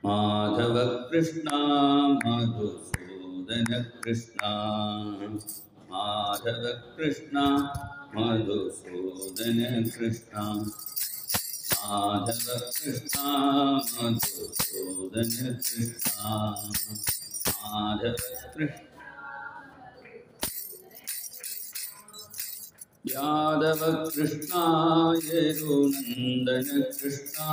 മാധവ കൃഷ്ണ മധുസൂദന കൃഷ്ണ മാധവ കൃഷ്ണ മധുസൂദന കൃഷ്ണ മാധവ കൃഷ്ണ മധുസൂദന കൃഷ്ണ മാധവ കൃഷ്ണ यादव कृष्णा यदुनन्दन कृष्णा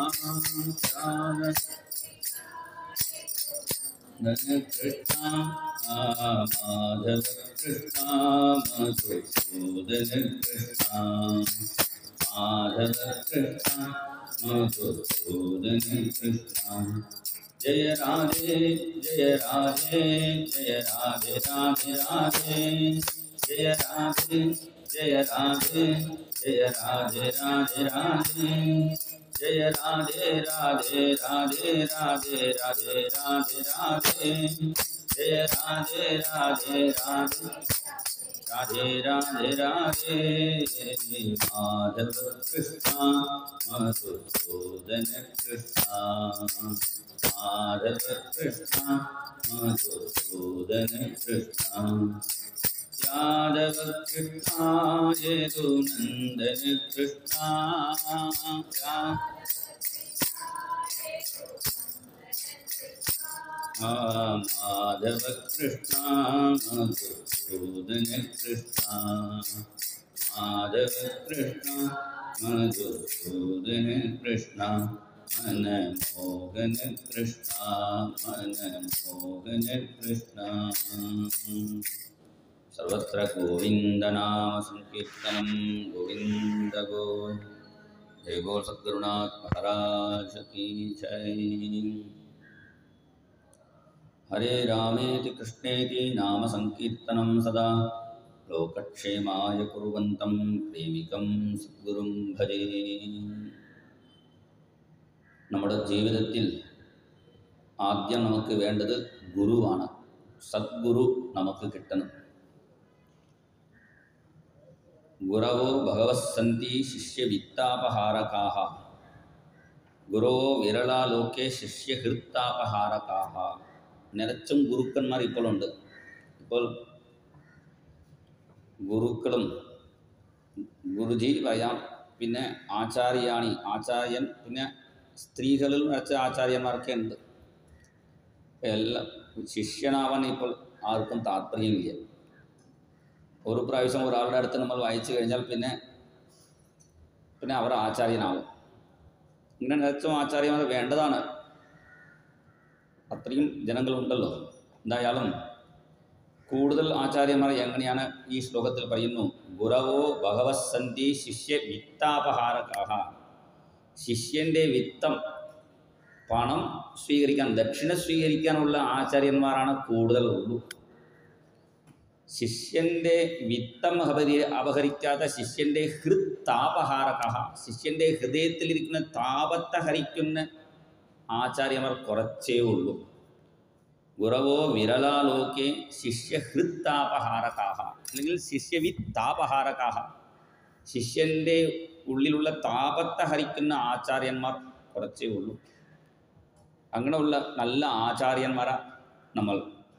यादव कृष्णा माधव कृष्णा मधुसूदन कृष्णा माधव कृष्णा मधुसूदन कृष्णा जय राधे जय राधे जय राधे राधे राधे जय राधे जय राधे जय राधे राधे राधे जय राधे राधे राधे राधे राधे राधे राधे जय राधे राधे राधे राधे राधे राधे माधव कृष्णा मधुसूदन कृष्णा माधव कृष्णा मधुसूदन कृष्णा यादव कृष्णा यदुनन्दन कृष्णा या- आ, माधव कृष्णा मधुसूदन कृष्णा माधव कृष्णा मधुसूदन कृष्णा मनमोहन कृष्णा मनमोहन कृष्णा सर्वत्र गोविन्दनामसङ्कीर्तनं गोविन्द गो जय बोल सद्गुरुनाथ महाराज की जय हरे रामेति कृष्णेति नामसङ्कीर्तनं सदा लोकक्षेमाय कुर्वन्तं प्रेमिकं സദ്ഗുരും ഭജേ നമ്മുടെ ജീവിതത്തിൽ ആദ്യം നമുക്ക് വേണ്ടത് ഗുരുവാണ് സദ്ഗുരു നമുക്ക് കിട്ടണം ഗുരവോ ഭഗവസ്സന്തി ശിഷ്യവിത്താപഹാരകാഹ ഗുരോ വിരളാ ലോകെ ശിഷ്യഹൃത്താപഹാരകാഹ നിറച്ചും ഗുരുക്കന്മാർ ഇപ്പോഴുണ്ട് ഇപ്പോൾ ഗുരുക്കളും ഗുരുജി പറയാം പിന്നെ ആചാര്യാണി ആചാര്യൻ പിന്നെ സ്ത്രീകളിൽ നിറച്ച ആചാര്യന്മാരൊക്കെ ഉണ്ട് എല്ലാം ശിഷ്യനാവാൻ ഇപ്പോൾ ആർക്കും താല്പര്യമില്ല ഒരു പ്രാവശ്യം ഒരാളുടെ അടുത്ത് നമ്മൾ വായിച്ചു കഴിഞ്ഞാൽ പിന്നെ പിന്നെ അവർ ആചാര്യനാവും ഇങ്ങനെ നിറച്ചും ആചാര്യന്മാർ വേണ്ടതാണ് അത്രയും ജനങ്ങളുണ്ടല്ലോ എന്തായാലും കൂടുതൽ ആചാര്യന്മാർ എങ്ങനെയാണ് ഈ ശ്ലോകത്തിൽ പറയുന്നു ഗുരവോ ഭഗവസന്ധി ശിഷ്യ വിത്താപഹാരകാഹ ശിഷ്യൻ്റെ വിത്തം പണം സ്വീകരിക്കാൻ ദക്ഷിണ സ്വീകരിക്കാനുള്ള ആചാര്യന്മാരാണ് കൂടുതൽ ഉള്ളൂ ശിഷ്യൻ്റെ വിത്തം അപഹരി അപഹരിക്കാത്ത ശിഷ്യൻ്റെ ഹൃത് താപഹാരക ശിഷ്യൻ്റെ ഹൃദയത്തിലിരിക്കുന്ന താപത്തെ ഹരിക്കുന്ന ആചാര്യന്മാർ കുറച്ചേ ഉള്ളൂ ഗുരവോ വിരലാലോകെ ശിഷ്യഹൃത്താപഹാരകാഹ അല്ലെങ്കിൽ ശിഷ്യവിത്താപഹാരകാഹ ശിഷ്യൻ്റെ ഉള്ളിലുള്ള താപത്തെ ഹരിക്കുന്ന ആചാര്യന്മാർ കുറച്ചേ ഉള്ളൂ അങ്ങനെയുള്ള നല്ല ആചാര്യന്മാരെ നമ്മൾ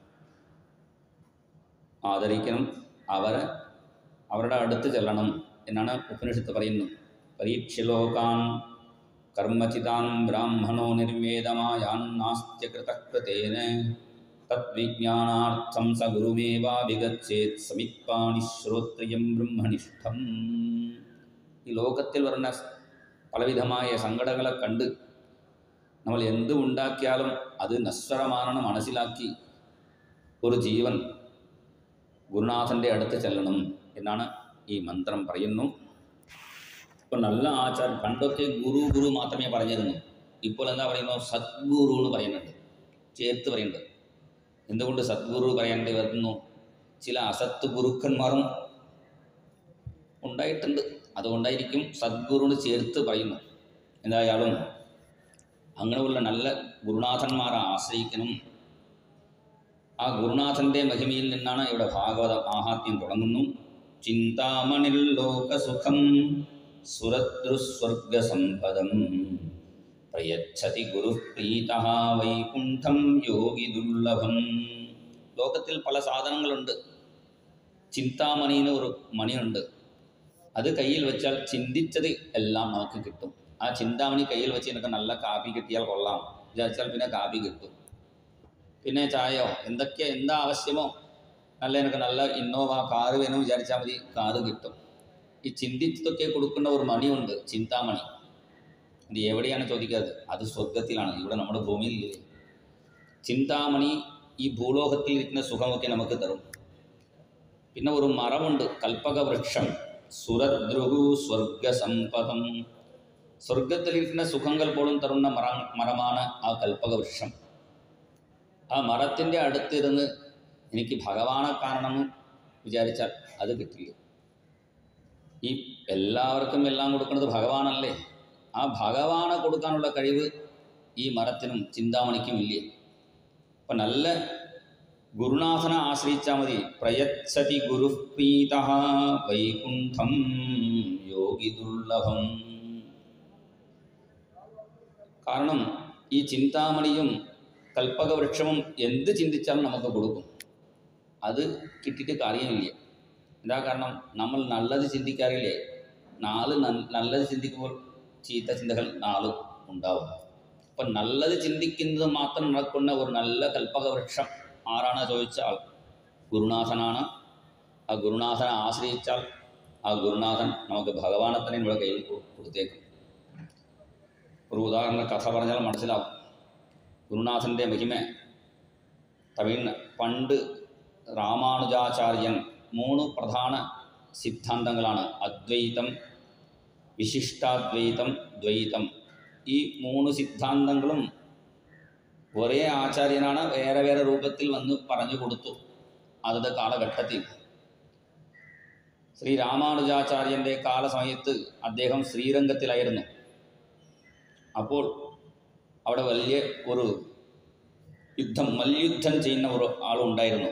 ആദരിക്കണം അവരെ അവരുടെ അടുത്ത് ചെല്ലണം എന്നാണ് ഉപനിഷത്ത് പറയുന്നത് പരീക്ഷലോകാൻ കർമ്മചിതാൻ ബ്രാഹ്മണോ നിർവേദമായാൻ നാസ്ത്യകൃതകൃതേന തദ്വിജ്ഞാനാർത്ഥം സ ഗുരുമേവാഭിഗച്ഛേത് സമിത്പാണി ശ്രോത്രിയം ബ്രഹ്മനിഷ്ഠം ഈ ലോകത്തിൽ വരുന്ന പലവിധമായ സങ്കടങ്ങളെ കണ്ട് നമ്മൾ എന്ത് ഉണ്ടാക്കിയാലും അത് നശ്വരമാണെന്ന് മനസ്സിലാക്കി ഒരു ജീവൻ ഗുരുനാഥൻ്റെ അടുത്ത് ചെല്ലണം എന്നാണ് ഈ മന്ത്രം പറയുന്നു ഇപ്പോൾ നല്ല ആചാരം പണ്ടൊക്കെ ഗുരു ഗുരു മാത്രമേ പറഞ്ഞിരുന്നു ഇപ്പോൾ എന്താ പറയുന്നത് സദ്ഗുരു എന്ന് പറയുന്നുണ്ട് ചേർത്ത് പറയുന്നുണ്ട് എന്തുകൊണ്ട് സദ്ഗുരു പറയേണ്ടി വരുന്നു ചില അസത്ത് ഗുരുക്കന്മാരും ഉണ്ടായിട്ടുണ്ട് അതുകൊണ്ടായിരിക്കും സദ്ഗുരുവിന് ചേർത്ത് പറയുന്നു എന്തായാലും അങ്ങനെയുള്ള നല്ല ഗുരുനാഥന്മാരെ ആശ്രയിക്കണം ആ ഗുരുനാഥൻ്റെ മഹിമയിൽ നിന്നാണ് ഇവിടെ ഭാഗവത മാഹാത്മ്യം തുടങ്ങുന്നു ചിന്താമണിൽ ലോകസുഖം സുരദ്രുസ്വർഗസമ്പദം പ്രയച്ഛതി ഗുരു പ്രീത വൈകുണ്ഠം യോഗി ദുർലഭം ലോകത്തിൽ പല സാധനങ്ങളുണ്ട് ചിന്താമണി എന്ന് ഒരു മണിയുണ്ട് അത് കയ്യിൽ വെച്ചാൽ ചിന്തിച്ചത് എല്ലാം നമുക്ക് കിട്ടും ആ ചിന്താമണി കയ്യിൽ വെച്ച് എനിക്ക് നല്ല കാപ്പി കിട്ടിയാൽ കൊള്ളാം വിചാരിച്ചാൽ പിന്നെ കാപ്പി കിട്ടും പിന്നെ ചായയോ എന്തൊക്കെ എന്താ ആവശ്യമോ നല്ല എനിക്ക് നല്ല ഇന്നോവ കാറ് വേണം വിചാരിച്ചാൽ മതി കാറ് കിട്ടും ഈ ചിന്തിച്ചതൊക്കെ കൊടുക്കുന്ന ഒരു മണിയുണ്ട് ചിന്താമണി ഇത് എവിടെയാണ് ചോദിക്കാറ് അത് സ്വർഗത്തിലാണ് ഇവിടെ നമ്മുടെ ഭൂമിയിലില്ലേ ചിന്താമണി ഈ ഭൂലോകത്തിൽ ഇരിക്കുന്ന സുഖമൊക്കെ നമുക്ക് തരും പിന്നെ ഒരു മരമുണ്ട് കൽപ്പകവൃക്ഷം സുരദ്രുഹു സ്വർഗസമ്പദം സ്വർഗത്തിലിരിക്കുന്ന സുഖങ്ങൾ പോലും തരുന്ന മര മരമാണ് ആ കൽപ്പകവൃക്ഷം ആ മരത്തിൻ്റെ അടുത്തിരുന്ന് എനിക്ക് ഭഗവാനെ കാണണമെന്ന് വിചാരിച്ചാൽ അത് കിട്ടില്ല ഈ എല്ലാവർക്കും എല്ലാം കൊടുക്കുന്നത് ഭഗവാനല്ലേ ആ ഭഗവാനെ കൊടുക്കാനുള്ള കഴിവ് ഈ മരത്തിനും ചിന്താമണിക്കും ഇല്ലേ അപ്പം നല്ല ഗുരുനാഥനെ ആശ്രയിച്ചാൽ മതി പ്രയച്ഛതി ഗുരുപ്രീത വൈകുണ്ഠം യോഗി ദുർലഭം കാരണം ഈ ചിന്താമണിയും കൽപ്പകവൃക്ഷവും എന്ത് ചിന്തിച്ചാലും നമുക്ക് കൊടുക്കും അത് കിട്ടിയിട്ട് കാര്യമില്ല എന്താ കാരണം നമ്മൾ നല്ലത് ചിന്തിക്കാറില്ലേ നാല് നൽ- നല്ലത് ചിന്തിക്കുമ്പോൾ ചീത്ത ചിന്തകൾ നാളും ഉണ്ടാവും അപ്പം നല്ലത് ചിന്തിക്കുന്നത് മാത്രം നടക്കുന്ന ഒരു നല്ല കൽപ്പകവൃക്ഷം ആരാണ് ചോദിച്ചാൽ ഗുരുനാഥനാണ് ആ ഗുരുനാഥനെ ആശ്രയിച്ചാൽ ആ ഗുരുനാഥൻ നമുക്ക് ഭഗവാനെ തന്നെ നമ്മുടെ കയ്യിൽ കൊ- കൊടുത്തേക്കും ഒരു ഉദാഹരണ കഥ പറഞ്ഞാൽ മനസ്സിലാവും ഗുരുനാഥൻ്റെ മഹിമ തമിഴിന് പണ്ട് രാമാനുജാചാര്യൻ മൂന്ന് പ്രധാന സിദ്ധാന്തങ്ങളാണ് അദ്വൈതം വിശിഷ്ടാദ്വൈതം ദ്വൈതം ഈ മൂന്ന് സിദ്ധാന്തങ്ങളും ഒരേ ആചാര്യനാണ് വേറെ വേറെ രൂപത്തിൽ വന്ന് പറഞ്ഞു കൊടുത്തു അതത് കാലഘട്ടത്തിൽ ശ്രീ രാമാനുജാചാര്യൻ്റെ കാലസമയത്ത് അദ്ദേഹം ശ്രീരംഗത്തിലായിരുന്നു അപ്പോൾ അവിടെ വലിയ ഒരു യുദ്ധം മല്യുദ്ധം ചെയ്യുന്ന ഒരു ആളുണ്ടായിരുന്നു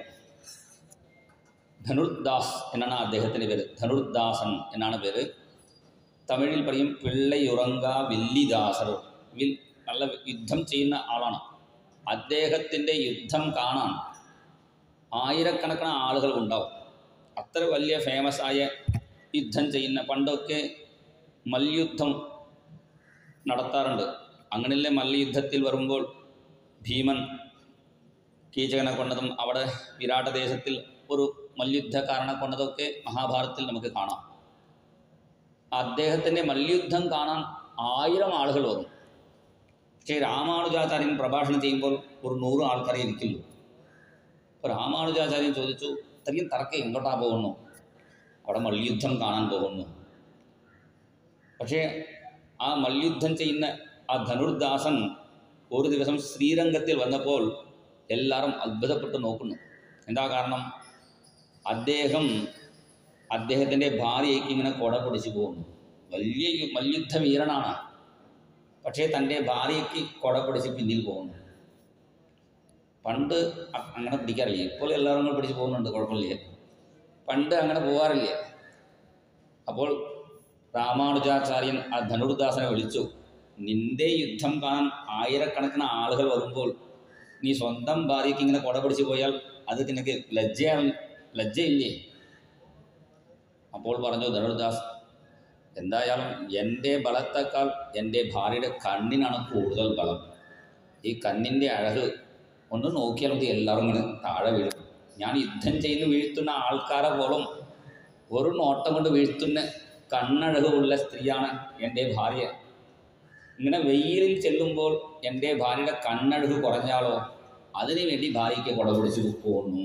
ധനുർദാസ് എന്നാണ് അദ്ദേഹത്തിൻ്റെ പേര് ധനുർദാസൻ എന്നാണ് പേര് തമിഴിൽ പറയും പിള്ളയുറങ്ക വില്ലിദാസർ വിൽ നല്ല യുദ്ധം ചെയ്യുന്ന ആളാണ് അദ്ദേഹത്തിൻ്റെ യുദ്ധം കാണാൻ ആയിരക്കണക്കിന് ആളുകൾ ഉണ്ടാവും അത്ര വലിയ ഫേമസ് ആയ യുദ്ധം ചെയ്യുന്ന പണ്ടൊക്കെ മൽയുദ്ധം നടത്താറുണ്ട് അങ്ങനെയുള്ള മല്ലയുദ്ധത്തിൽ വരുമ്പോൾ ഭീമൻ കീചകനെ കൊണ്ടതും അവിടെ വിരാട ദേശത്തിൽ ഒരു മല്യുദ്ധക്കാരനെ കൊണ്ടതൊക്കെ മഹാഭാരതത്തിൽ നമുക്ക് കാണാം അദ്ദേഹത്തിൻ്റെ മല്യുദ്ധം കാണാൻ ആയിരം ആളുകൾ വരും പക്ഷേ രാമാനുജാചാര്യൻ പ്രഭാഷണം ചെയ്യുമ്പോൾ ഒരു നൂറ് ആൾക്കാരെ ഇരിക്കുള്ളൂ അപ്പോൾ രാമാനുജാചാര്യൻ ചോദിച്ചു ഇത്രയും തറക്കെ എങ്ങോട്ടാ പോകുന്നു അവിടെ മല്യുദ്ധം കാണാൻ പോകുന്നു പക്ഷേ ആ മല്യുദ്ധം ചെയ്യുന്ന ആ ധനുർദാസൻ ഒരു ദിവസം ശ്രീരംഗത്തിൽ വന്നപ്പോൾ എല്ലാവരും അത്ഭുതപ്പെട്ട് നോക്കുന്നു എന്താ കാരണം അദ്ദേഹം അദ്ദേഹത്തിൻ്റെ ഭാര്യയ്ക്ക് ഇങ്ങനെ കൊട പിടിച്ചു പോകുന്നു വലിയ യു- മല്യുദ്ധ വീരനാണ് പക്ഷേ തൻ്റെ ഭാര്യയ്ക്ക് കൊട പിടിച്ച് പിന്നിൽ പോകുന്നു പണ്ട് അ- അങ്ങനെ പിടിക്കാറില്ല ഇപ്പോൾ എല്ലാവരും കൂടെ പിടിച്ച് പോകുന്നുണ്ട് കുഴപ്പമില്ല പണ്ട് അങ്ങനെ പോകാറില്ല അപ്പോൾ രാമാനുജാചാര്യൻ ആ ധനുർദാസനെ വിളിച്ചു നിന്റെ യുദ്ധം കാണാൻ ആയിരക്കണക്കിന് ആളുകൾ വരുമ്പോൾ നീ സ്വന്തം ഭാര്യയ്ക്ക് ഇങ്ങനെ കൊട പിടിച്ച് പോയാൽ അത് നിനക്ക് ലജ്ജയാണ് ലജ്ജയില്ലേ അപ്പോൾ പറഞ്ഞു ധനുർദാസ് എന്തായാലും എൻ്റെ ബലത്തേക്കാൾ എൻ്റെ ഭാര്യയുടെ കണ്ണിനാണ് കൂടുതൽ ബലം ഈ കണ്ണിൻ്റെ അഴക് ഒന്ന് നോക്കിയാൽ മതി എല്ലാവരും ഇങ്ങനെ താഴെ വീഴും ഞാൻ യുദ്ധം ചെയ്ത് വീഴ്ത്തുന്ന ആൾക്കാരെ പോലും ഒരു നോട്ടം കൊണ്ട് വീഴ്ത്തുന്ന കണ്ണഴകുള്ള സ്ത്രീയാണ് എൻ്റെ ഭാര്യ ഇങ്ങനെ വെയിലിൽ ചെല്ലുമ്പോൾ എൻ്റെ ഭാര്യയുടെ കണ്ണഴക് കുറഞ്ഞാലോ അതിനു വേണ്ടി ഭാര്യയ്ക്ക് കുട പിടിച്ച് പോകുന്നു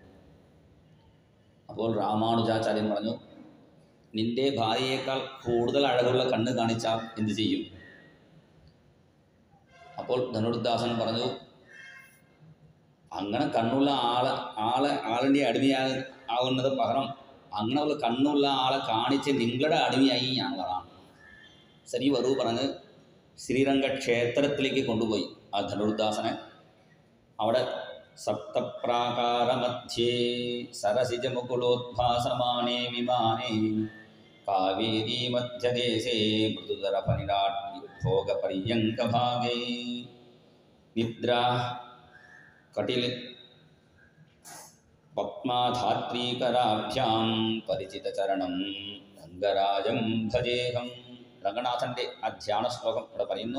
അപ്പോൾ രാമാനുജാചാര്യൻ പറഞ്ഞു നിന്റെ ഭാര്യയേക്കാൾ കൂടുതൽ അഴകുള്ള കണ്ണ് കാണിച്ചാൽ എന്ത് ചെയ്യും അപ്പോൾ ധനുർദാസൻ പറഞ്ഞു അങ്ങനെ കണ്ണുള്ള ആളെ ആളെ ആളിൻ്റെ അടിമയാ ആകുന്നത് പകരം അങ്ങനെയുള്ള കണ്ണുള്ള ആളെ കാണിച്ച് നിങ്ങളുടെ അടിമയായി ഞാൻ വരാം ശരി വരൂ പറഞ്ഞ് ശ്രീരംഗ ക്ഷേത്രത്തിലേക്ക് കൊണ്ടുപോയി ആ ധനുർദാസനെ അവിടെ സപ്തപ്രാകാരമധ്യേ സരസിജമുകുലോദ്ഭാസമാനേ വിമാനേ കാവേരീ മധ്യദേശേ മൃദുതരഫനിരാട് ഭോഗപര്യങ്കഭാഗേ നിദ്ര കട്ടിൽ പത്മാധാത്രീകരാഭ്യാം പരിചിതചരണം രംഗരാജം ഭജേഹം രംഗനാഥൻ്റെ ആ ധ്യാന ശ്ലോകം ഇവിടെ പറയുന്നു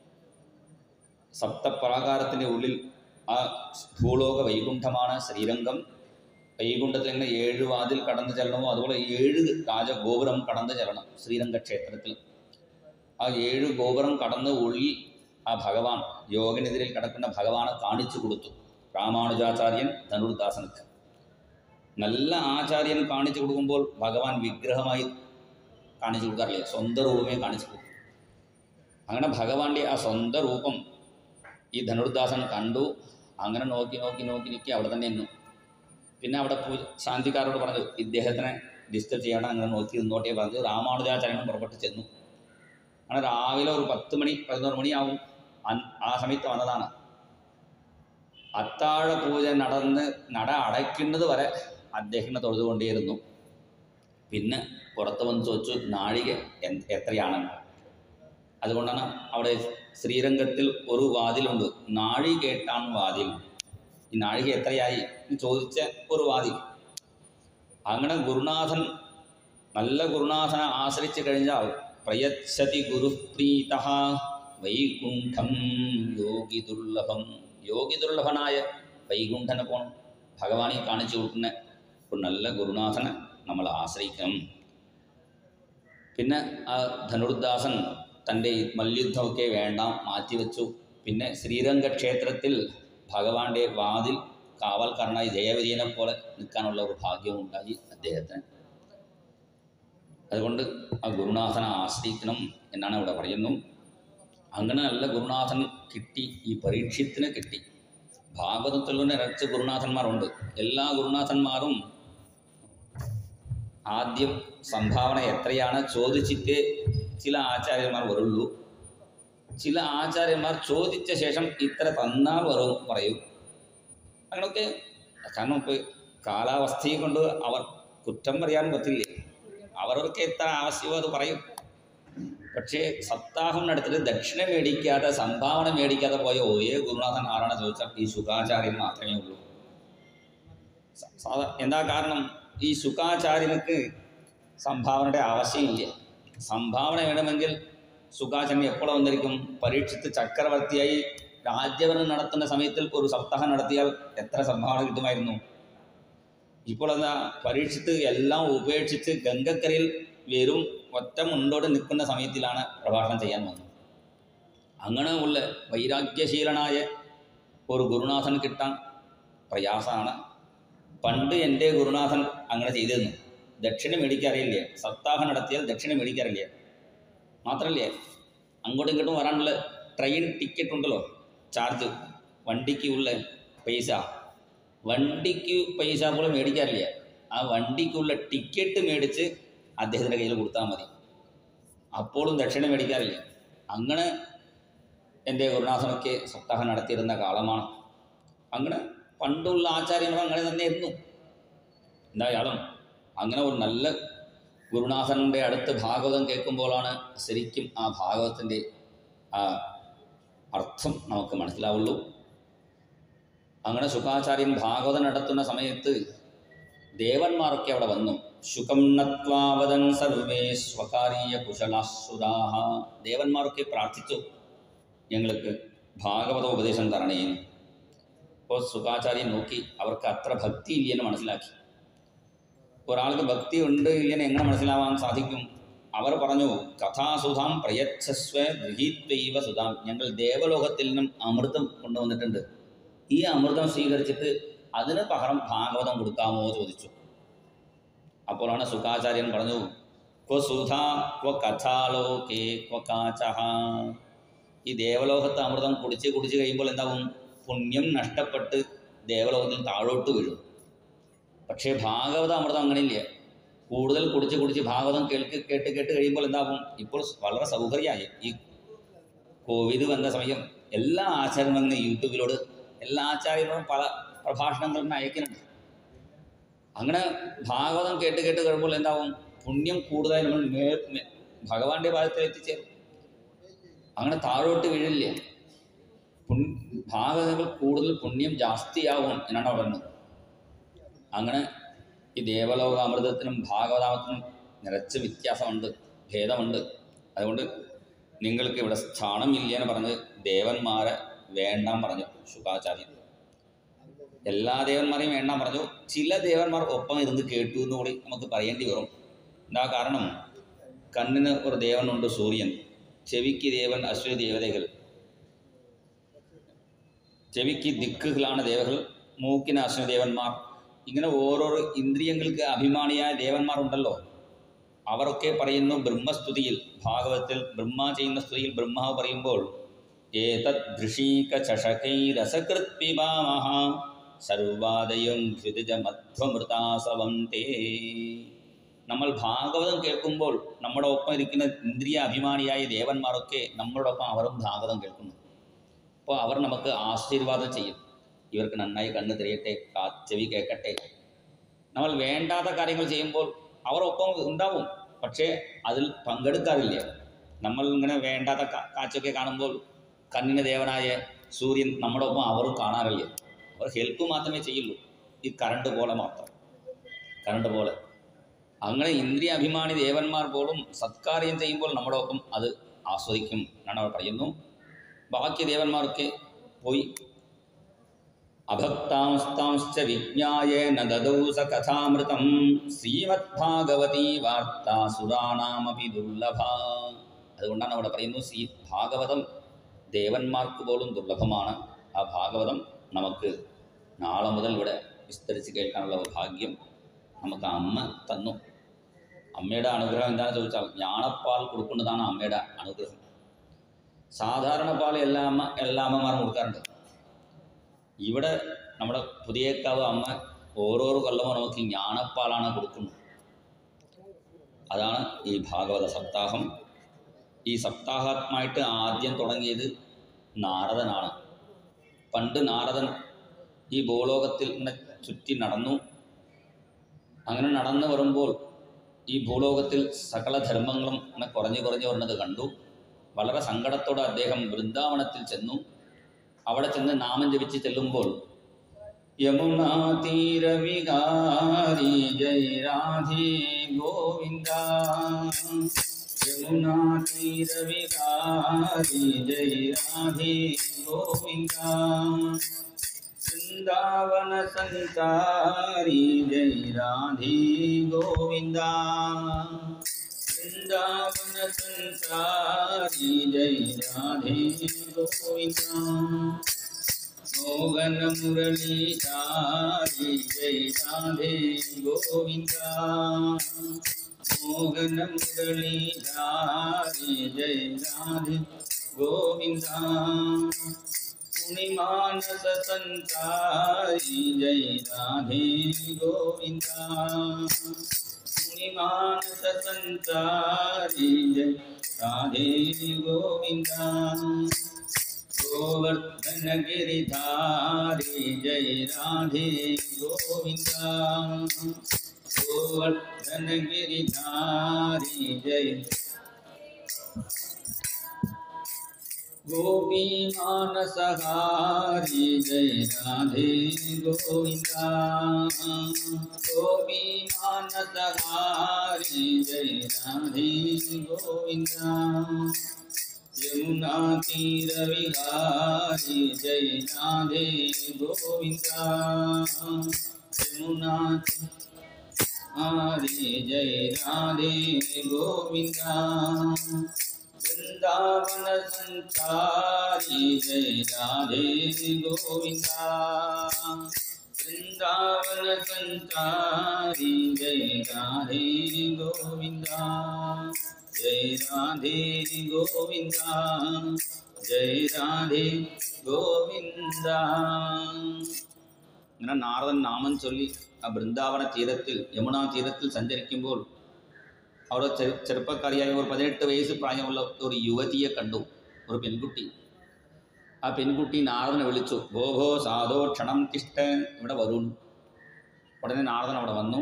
സപ്തപ്രാകാരത്തിൻ്റെ ഉള്ളിൽ ആ ഭൂലോക വൈകുണ്ഠമാണ് ശ്രീരംഗം വൈകുണ്ഠത്തിൽ ഇങ്ങനെ ഏഴ് വാതിൽ കടന്നു ചെല്ലണമോ അതുപോലെ ഏഴ് രാജഗോപുരം കടന്നു ചെല്ലണം ശ്രീരംഗ ക്ഷേത്രത്തിൽ ആ ഏഴ് ഗോപുരം കടന്ന് ഉള്ളിൽ ആ ഭഗവാൻ യോഗനെതിരിൽ കിടക്കുന്ന ഭഗവാനെ കാണിച്ചു കൊടുത്തു രാമാനുജാചാര്യൻ ധനുർദാസനക്ക് നല്ല ആചാര്യൻ കാണിച്ചു കൊടുക്കുമ്പോൾ ഭഗവാൻ വിഗ്രഹമായി കാണിച്ചു കൊടുക്കാറില്ല സ്വന്തം രൂപമേ കാണിച്ചു കൊടുക്കും അങ്ങനെ ഭഗവാന്റെ ആ സ്വന്തം രൂപം ഈ ധനുർദാസൻ കണ്ടു അങ്ങനെ നോക്കി നോക്കി നോക്കി നിൽക്കി അവിടെ തന്നെ നിന്നു പിന്നെ അവിടെ പൂജ ശാന്തിക്കാരോട് പറഞ്ഞു ഇദ്ദേഹത്തിനെ ഡിസ്റ്റർബ് ചെയ്യണം അങ്ങനെ നോക്കി നിന്നോട്ടേ പറഞ്ഞു രാമാനുജാചാര്യനും പുറപ്പെട്ട് ചെന്നു അങ്ങനെ രാവിലെ ഒരു പത്ത് മണി പതിനോറ് മണിയാവും അൻ- ആ സമയത്ത് വന്നതാണ് അത്താഴ പൂജ നടന്ന് നട അടയ്ക്കുന്നത് വരെ അദ്ദേഹത്തിനെ തൊഴുതുകൊണ്ടേയിരുന്നു പിന്നെ പുറത്ത് വന്ന് ചോദിച്ചു നാഴിക എൻ- എത്രയാണെന്ന് അതുകൊണ്ടാണ് അവിടെ ശ്രീരംഗത്തിൽ ഒരു വാതിലുണ്ട് നാഴികേട്ടാണ് വാതിൽ ഈ നാഴിക എത്രയായി എന്ന് ചോദിച്ച ഒരു വാതിൽ അങ്ങനെ ഗുരുനാഥൻ നല്ല ഗുരുനാഥനെ ആശ്രയിച്ച് കഴിഞ്ഞാൽ പ്രയച്ഛതി ഗുരുപ്രീത വൈകുണ്ഠം യോഗി ദുർലഭം യോഗി ദുർലഭനായ വൈകുണ്ഠനെ പോണം ഭഗവാനെ കാണിച്ചു കൊടുക്കുന്ന ഒരു നല്ല ഗുരുനാഥനെ നമ്മൾ ആശ്രയിക്കണം പിന്നെ ആ ധനുർദാസൻ തൻ്റെ ഈ മല്യുദ്ധമൊക്കെ വേണ്ട മാറ്റിവെച്ചു പിന്നെ ശ്രീരംഗ ക്ഷേത്രത്തിൽ ഭഗവാന്റെ വാതിൽ കാവൽക്കാരനായി ജയവിജയനെ പോലെ നിൽക്കാനുള്ള ഒരു ഭാഗ്യവും ഉണ്ടായി അദ്ദേഹത്തിന് അതുകൊണ്ട് ആ ഗുരുനാഥനെ ആശ്രയിക്കണം എന്നാണ് ഇവിടെ പറയുന്നു അങ്ങനെ നല്ല ഗുരുനാഥൻ കിട്ടി ഈ പരീക്ഷത്തിന് കിട്ടി ഭാഗവതത്തിൽ തന്നെ നിറച്ച് ഗുരുനാഥന്മാരുണ്ട് എല്ലാ ഗുരുനാഥന്മാരും ആദ്യം സംഭാവന എത്രയാണ് ചോദിച്ചിട്ട് ചില ആചാര്യന്മാർ വരുള്ളൂ ചില ആചാര്യന്മാർ ചോദിച്ച ശേഷം ഇത്ര തന്നാൽ വരും പറയും അങ്ങനെയൊക്കെ കാരണം ഇപ്പോൾ കാലാവസ്ഥയെ കൊണ്ട് അവർ കുറ്റം പറയാൻ പറ്റില്ലേ അവർക്ക് എത്ര ആവശ്യമോ അത് പറയും പക്ഷേ സപ്താഹം നടത്തിയിട്ട് ദക്ഷിണ മേടിക്കാതെ സംഭാവന മേടിക്കാതെ പോയ ഒരേ ഗുരുനാഥൻ ആരാണ് ചോദിച്ചാൽ ഈ ശുഖാചാര്യൻ മാത്രമേ ഉള്ളൂ സ- സാധാ എന്താ കാരണം ഈ ശുഖാചാര്യനക്ക് സംഭാവനയുടെ ആവശ്യമില്ല സംഭാവന വേണമെങ്കിൽ സുഖാചാര്യൻ എപ്പോൾ വന്നിരിക്കും പരീക്ഷിത്ത് ചക്രവർത്തിയായി രാജ്യഭരണം നടത്തുന്ന സമയത്തിൽ ഒരു സപ്താഹം നടത്തിയാൽ എത്ര സംഭാവന കിട്ടുമായിരുന്നു ഇപ്പോൾ എന്താ പരീക്ഷിത്ത് എല്ലാം ഉപേക്ഷിച്ച് ഗംഗക്കരയിൽ വെറും ഒറ്റ മുണ്ടോട് നിൽക്കുന്ന സമയത്തിലാണ് പ്രഭാഷണം ചെയ്യാൻ വന്നത് അങ്ങനെ ഉള്ള വൈരാഗ്യശീലനായ ഒരു ഗുരുനാഥൻ കിട്ടാൻ പ്രയാസമാണ് പണ്ട് എൻ്റെ ഗുരുനാഥൻ അങ്ങനെ ചെയ്തിരുന്നു ദക്ഷിണ മേടിക്കാറില്ല സപ്താഹം നടത്തിയാൽ ദക്ഷിണ മേടിക്കാറില്ല മാത്രമല്ലേ അങ്ങോട്ടും ഇങ്ങോട്ടും വരാനുള്ള ട്രെയിൻ ടിക്കറ്റ് ഉണ്ടല്ലോ ചാർജ് വണ്ടിക്ക് ഉള്ള പൈസ വണ്ടിക്ക് പൈസ പോലും മേടിക്കാറില്ല ആ വണ്ടിക്കുള്ള ടിക്കറ്റ് മേടിച്ച് അദ്ദേഹത്തിൻ്റെ കയ്യിൽ കൊടുത്താൽ മതി അപ്പോഴും ദക്ഷിണ മേടിക്കാറില്ല അങ്ങനെ എൻ്റെ ഗുരുനാഥനൊക്കെ സപ്താഹം നടത്തിയിരുന്ന കാലമാണ് അങ്ങനെ പണ്ടുള്ള ആചാര്യന്മാർ അങ്ങനെ തന്നെയായിരുന്നു എന്തായാലും അങ്ങനെ ഒരു നല്ല ഗുരുനാഥൻ്റെ അടുത്ത് ഭാഗവതം കേൾക്കുമ്പോഴാണ് ശരിക്കും ആ ഭാഗവതത്തിൻ്റെ ആ അർത്ഥം നമുക്ക് മനസ്സിലാവുള്ളൂ അങ്ങനെ ശുഖാചാര്യൻ ഭാഗവതം നടത്തുന്ന സമയത്ത് ദേവന്മാരൊക്കെ അവിടെ വന്നു ശുകം നത്വാവതൻ സർവേ സ്വകാരീയ കുശലാസുരാഹ ദേവന്മാരൊക്കെ പ്രാർത്ഥിച്ചു ഞങ്ങൾക്ക് ഭാഗവത ഉപദേശം തരണേ അപ്പോൾ സുഖാചാര്യൻ നോക്കി അവർക്ക് അത്ര ഭക്തി ഇല്ലെന്ന് മനസ്സിലാക്കി ഒരാൾക്ക് ഭക്തി ഉണ്ട് ഇല്ലെന്ന് എങ്ങനെ മനസ്സിലാവാൻ സാധിക്കും അവർ പറഞ്ഞു കഥാസുധാം പ്രയച്ഛസ്വ ഗൃഹീത്വൈവ സുധാം ഞങ്ങൾ ദേവലോകത്തിൽ നിന്നും അമൃതം കൊണ്ടുവന്നിട്ടുണ്ട് ഈ അമൃതം സ്വീകരിച്ചിട്ട് അതിന് പകരം ഭാഗവതം കൊടുക്കാമോ ചോദിച്ചു അപ്പോഴാണ് സുഖാചാര്യൻ പറഞ്ഞു ക്വ സുധ ക്വ കഥാലോകേ ക്വ കാചഹ ഈ ദേവലോകത്ത് അമൃതം കുടിച്ച് കുടിച്ച് കഴിയുമ്പോൾ എന്താവും പുണ്യം നഷ്ടപ്പെട്ട് ദേവലോകത്തിൽ താഴോട്ട് വീഴും പക്ഷേ ഭാഗവത അമൃതം അങ്ങനെയില്ല കൂടുതൽ കുടിച്ച് കുടിച്ച് ഭാഗവതം കേൾക്ക് കേട്ട് കേട്ട് കഴിയുമ്പോൾ എന്താവും ഇപ്പോൾ വളരെ സൗകര്യമായി ഈ കോവിഡ് വന്ന സമയം എല്ലാ ആചാര്യങ്ങളും യൂട്യൂബിലോട് എല്ലാ ആചാര്യങ്ങളും പല പ്രഭാഷണങ്ങളും അയക്കുന്നുണ്ട് അങ്ങനെ ഭാഗവതം കേട്ട് കേട്ട് കഴിയുമ്പോൾ എന്താവും പുണ്യം കൂടുതലായി നമ്മൾ മേ മേ- ഭഗവാന്റെ പാദത്തിൽ എത്തിച്ചേരും അങ്ങനെ താഴോട്ട് വീഴില്ല പുണ്യ ഭാഗവതങ്ങൾ കൂടുതൽ പുണ്യം ജാസ്തിയാവും എന്നാണ് അവിടെ പറയുന്നത് അങ്ങനെ ഈ ദേവലോക അമൃതത്തിനും ഭാഗവതാമത്തിനും നിറച്ച് വ്യത്യാസമുണ്ട് ഭേദമുണ്ട് അതുകൊണ്ട് നിങ്ങൾക്ക് ഇവിടെ സ്ഥാനമില്ല എന്ന് പറഞ്ഞ് ദേവന്മാരെ വേണ്ടാൻ പറഞ്ഞു ശുകാചാര്യൻ എല്ലാ ദേവന്മാരെയും വേണ്ടാൻ പറഞ്ഞു ചില ദേവന്മാർ ഒപ്പം ഇരുന്ന് കേട്ടു എന്ന് കൂടി നമുക്ക് പറയേണ്ടി വരും എന്താ കാരണം കണ്ണിന് ഒരു ദേവനുണ്ട് സൂര്യൻ ചെവിക്ക് ദേവൻ അശ്വതി ദേവതകൾ ചെവിക്ക് ദിക്കുകളാണ് ദേവകൾ മൂക്കിന് അശ്വതി ദേവന്മാർ ഇങ്ങനെ ഓരോരോ ഇന്ദ്രിയങ്ങൾക്ക് അഭിമാനിയായ ദേവന്മാർ ഉണ്ടല്ലോ അവരൊക്കെ പറയുന്നു ബ്രഹ്മസ്തുതിയിൽ ഭാഗവതത്തിൽ ബ്രഹ്മ ചെയ്യുന്ന സ്തുതിയിൽ ബ്രഹ്മാവ് പറയുമ്പോൾ ഏതദ് ധൃഷീക ചഷകൈ രസകൃത് പിബാമഹ സർവാദയം ഘൃതിജമധ്വമൃതാസവം തേ നമ്മൾ ഭാഗവതം കേൾക്കുമ്പോൾ നമ്മുടെ ഒപ്പം ഇരിക്കുന്ന ഇന്ദ്രിയ അഭിമാനിയായ ദേവന്മാരൊക്കെ നമ്മളോടൊപ്പം അവരും ഭാഗവതം കേൾക്കുന്നു അപ്പോൾ അവർ നമുക്ക് ആശീർവാദം ചെയ്യും ഇവർക്ക് നന്നായി കണ്ണ് തിരിയട്ടെ കാ ചെവി കേൾക്കട്ടെ നമ്മൾ വേണ്ടാത്ത കാര്യങ്ങൾ ചെയ്യുമ്പോൾ അവർ ഒപ്പം ഉണ്ടാവും പക്ഷേ അതിൽ പങ്കെടുക്കാറില്ല നമ്മൾ ഇങ്ങനെ വേണ്ടാത്ത കാ- കാഴ്ചയൊക്കെ കാണുമ്പോൾ കണ്ണിന് ദേവനായ സൂര്യൻ നമ്മുടെ ഒപ്പം അവരും കാണാറില്ല അവർ ഹെൽപ്പ് മാത്രമേ ചെയ്യുള്ളൂ ഈ കറണ്ട് പോലെ മാത്രം കറണ്ട് പോലെ അങ്ങനെ ഇന്ദ്രിയ അഭിമാനി ദേവന്മാർ പോലും സത്കാര്യം ചെയ്യുമ്പോൾ നമ്മുടെ ഒപ്പം അത് ആസ്വദിക്കും എന്നാണ് അവർ പറയുന്നു ബാക്കി ദേവന്മാരൊക്കെ പോയി അഭക്താംസ്താംശ്ച വിജ്ഞായ നദദൗ സ കഥാമൃതം ശ്രീമദ്ഭാഗവതീ വാർത്ത സുരാണാമപി ദുർലഭ അതുകൊണ്ടാണ് അവിടെ പറയുന്നു ശ്രീ ഭാഗവതം ദേവന്മാർക്ക് പോലും ദുർലഭമാണ് ആ ഭാഗവതം നമുക്ക് നാളെ മുതൽ ഇവിടെ വിസ്തരിച്ച് കേൾക്കാനുള്ള ഭാഗ്യം നമുക്ക് അമ്മ തന്നു അമ്മയുടെ അനുഗ്രഹം എന്താണെന്ന് ചോദിച്ചാൽ ഞാണപ്പാൽ കൊടുക്കുന്നതാണ് അമ്മയുടെ അനുഗ്രഹം സാധാരണ പാൽ എല്ലാ അമ്മ എല്ലാ അമ്മമാരും കൊടുക്കാറുണ്ട് ഇവിടെ നമ്മുടെ പുതിയേക്കാവ് അമ്മ ഓരോരോ കൊല്ലവും നമുക്ക് ഞാണപ്പാലാണ് കൊടുക്കുന്നത് അതാണ് ഈ ഭാഗവത സപ്താഹം ഈ സപ്താഹമായിട്ട് ആദ്യം തുടങ്ങിയത് നാരദനാണ് പണ്ട് നാരദൻ ഈ ഭൂലോകത്തിൽ ഇങ്ങനെ ചുറ്റി നടന്നു അങ്ങനെ നടന്നു വരുമ്പോൾ ഈ ഭൂലോകത്തിൽ സകല ധർമ്മങ്ങളും ഇങ്ങനെ കുറഞ്ഞു കുറഞ്ഞു വരുന്നത് കണ്ടു വളരെ സങ്കടത്തോടെ അദ്ദേഹം വൃന്ദാവനത്തിൽ ചെന്നു അവിടെ ചെന്ന് നാമം ജപിച്ച് ചെല്ലുമ്പോൾ യമുനാ തീരവികാരി ജയ രാധേ ഗോവിന്ദ യമുനാ തീരവികാരി ജയ രാധേ ഗോവിന്ദ വൃന്ദാവന സംസാരി ജയ രാധേ ഗോവിന്ദ वृंदावन संसारी जय राधे गोविंद मोहन मुरली धारी जय राधे गोविंद मोहन मुरली धारी जय राधे गोविंद पुनिमानस संसारी जय राधे गोविंद मानस संसारी जय राधे गोविंदा गोवर्धन गिरिधारी जय राधे गोविंदा गोवर्धन गिरिधारी जय गोपी मानसहारी जय राधे गोविंदा गोपी मानसहारी जय राधे गोविंदा यमुना तीर विहारी जय राधे गोविंदा यमुना हरे जय राधे गोविंदा वृंदावन संसारी जय राधे गोविंदा वृंदावन संसारी जय राधे गोविंदा जय राधे गोविंदा जय राधे गोविंदा ഇങ്ങനെ നാരദൻ നാമം ചൊല്ലി ആ ബൃന്ദാവന തീരത്തിൽ യമുനാ തീരത്തിൽ സഞ്ചരിക്കുമ്പോൾ അവിടെ ചെറു ചെറുപ്പക്കാരിയായ ഒരു പതിനെട്ട് വയസ്സ് പ്രായമുള്ള ഒരു യുവതിയെ കണ്ടു ഒരു പെൺകുട്ടി ആ പെൺകുട്ടി നാരദനെ വിളിച്ചു ഭോ ഭോ സാധോ ക്ഷണം തിഷ്ട ഇവിടെ വരൂ ഉടനെ നാരദൻ അവിടെ വന്നു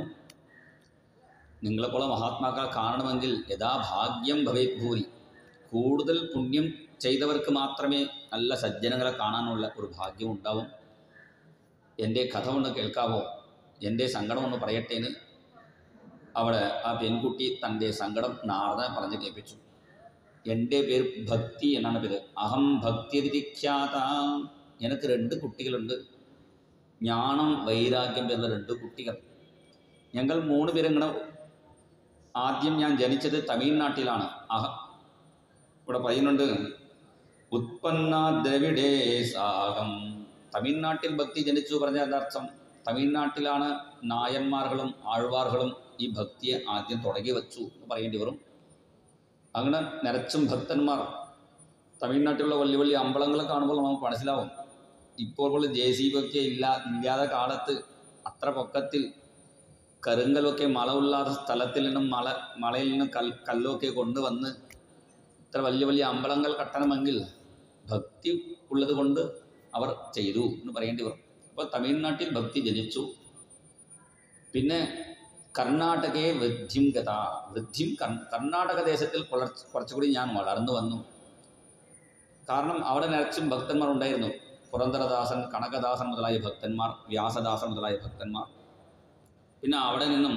നിങ്ങളെപ്പോലെ മഹാത്മാക്കൾ കാണണമെങ്കിൽ യഥാഭാഗ്യം ഭവേത് ഭൂരി കൂടുതൽ പുണ്യം ചെയ്തവർക്ക് മാത്രമേ നല്ല സജ്ജനങ്ങളെ കാണാനുള്ള ഒരു ഭാഗ്യം ഉണ്ടാവും എൻ്റെ കഥ ഒന്ന് കേൾക്കാവോ എൻ്റെ സങ്കടം ഒന്ന് പറയട്ടേന്ന് അവിടെ ആ പെൺകുട്ടി തൻ്റെ സങ്കടം നാരദനെ പറഞ്ഞ് കേൾപ്പിച്ചു എൻ്റെ പേര് ഭക്തി എന്നാണ് പേര് അഹം ഭക്തിരിഖ്യാത എനിക്ക് രണ്ട് കുട്ടികളുണ്ട് ജ്ഞാനം വൈരാഗ്യം എന്ന രണ്ട് കുട്ടികൾ ഞങ്ങൾ മൂന്ന് പേരിങ്ങനെ ആദ്യം ഞാൻ ജനിച്ചത് തമിഴ്നാട്ടിലാണ് അഹ ഇവിടെ പറയുന്നുണ്ട് ഉത്പന്ന ദ്രവിഡേ സാഹം തമിഴ്നാട്ടിൽ ഭക്തി ജനിച്ചു പറഞ്ഞ അർത്ഥം തമിഴ്നാട്ടിലാണ് നായന്മാர்களுം ആഴ്വാറുകളും ഈ ഭക്തിയെ ആദ്യം തുടങ്ങി വെച്ചു എന്ന് പറയേണ്ടി വരും അങ്ങനെ നിറച്ചും ഭക്തന്മാർ തമിഴ്നാട്ടിലുള്ള വലിയ വലിയ അമ്പലങ്ങളെ കാണുമ്പോൾ നമുക്ക് മനസ്സിലാവും ഇപ്പോൾ പോലെ ജെ സി ബി ഒക്കെ ഇല്ല ഇല്ലാത്ത കാലത്ത് അത്ര പൊക്കത്തിൽ കരുങ്കലൊക്കെ മളവില്ലാത്ത സ്ഥലത്തിൽ നിന്നും മല മലയിൽ നിന്ന് കൽ കല്ലൊക്കെ കൊണ്ടുവന്ന് ഇത്ര വലിയ വലിയ അമ്പലങ്ങൾ കട്ടണമെങ്കിൽ ഭക്തി ഉള്ളത് കൊണ്ട് അവർ ചെയ്തു എന്ന് പറയേണ്ടി വരും അപ്പോൾ തമിഴ്നാട്ടിൽ ഭക്തി ജനിച്ചു പിന്നെ കർണാടകയെ വൃദ്ധിം ഗത വൃദ്ധിം കർ- കർണാടക ദേശത്തിൽ കുറച്ച് കുറച്ചുകൂടി ഞാൻ വളർന്നു വന്നു കാരണം അവിടെ നിറച്ചും ഭക്തന്മാർ ഉണ്ടായിരുന്നു പുരന്ദരദാസൻ കനകദാസൻ മുതലായ ഭക്തന്മാർ വ്യാസദാസൻ മുതലായ ഭക്തന്മാർ പിന്നെ അവിടെ നിന്നും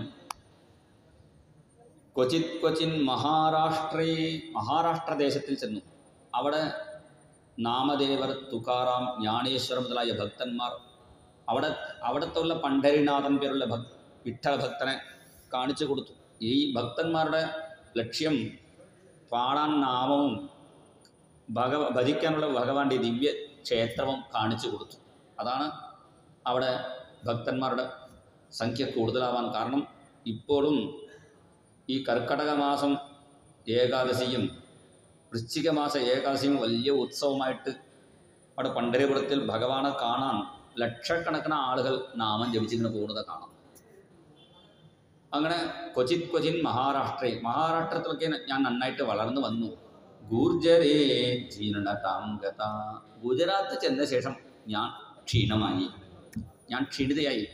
ക്വചിത് ക്വചിൻ മഹാരാഷ്ട്രേ മഹാരാഷ്ട്ര ദേശത്തിൽ ചെന്നു അവിടെ നാമദേവർ തുക്കാറാം ജ്ഞാനേശ്വർ മുതലായ ഭക്തന്മാർ അവിടെ അവിടത്തുള്ള പണ്ഡരിനാഥൻ പേരുള്ള ഭക് വിഠല ഭക്തനെ കാണിച്ചു കൊടുത്തു ഈ ഭക്തന്മാരുടെ ലക്ഷ്യം പാടാൻ നാമവും ഭഗവ ഭജിക്കാനുള്ള ഭഗവാന്റെ ദിവ്യ ക്ഷേത്രവും കാണിച്ചു കൊടുത്തു അതാണ് അവിടെ ഭക്തന്മാരുടെ സംഖ്യ കൂടുതലാവാൻ കാരണം ഇപ്പോഴും ഈ കർക്കടക മാസം ഏകാദശിയും വൃശ്ചിക മാസ ഏകാദശിയും വലിയ ഉത്സവമായിട്ട് അവിടെ പണ്ഡരിപുരത്തിൽ ഭഗവാനെ കാണാൻ ലക്ഷക്കണക്കിന് ആളുകൾ നാമം ജപിച്ചിങ്ങനെ പോകുന്നത് കാണാം അങ്ങനെ കൊച്ചിൻ കൊച്ചിൻ മഹാരാഷ്ട്രയിൽ മഹാരാഷ്ട്രത്തിലൊക്കെ ഞാൻ നന്നായിട്ട് വളർന്നു വന്നു ഗൂർജരേ ജീർണതാം ഗത ഗുജറാത്ത് ചെന്ന ശേഷം ഞാൻ ക്ഷീണമായി ഞാൻ ക്ഷീണിതയായി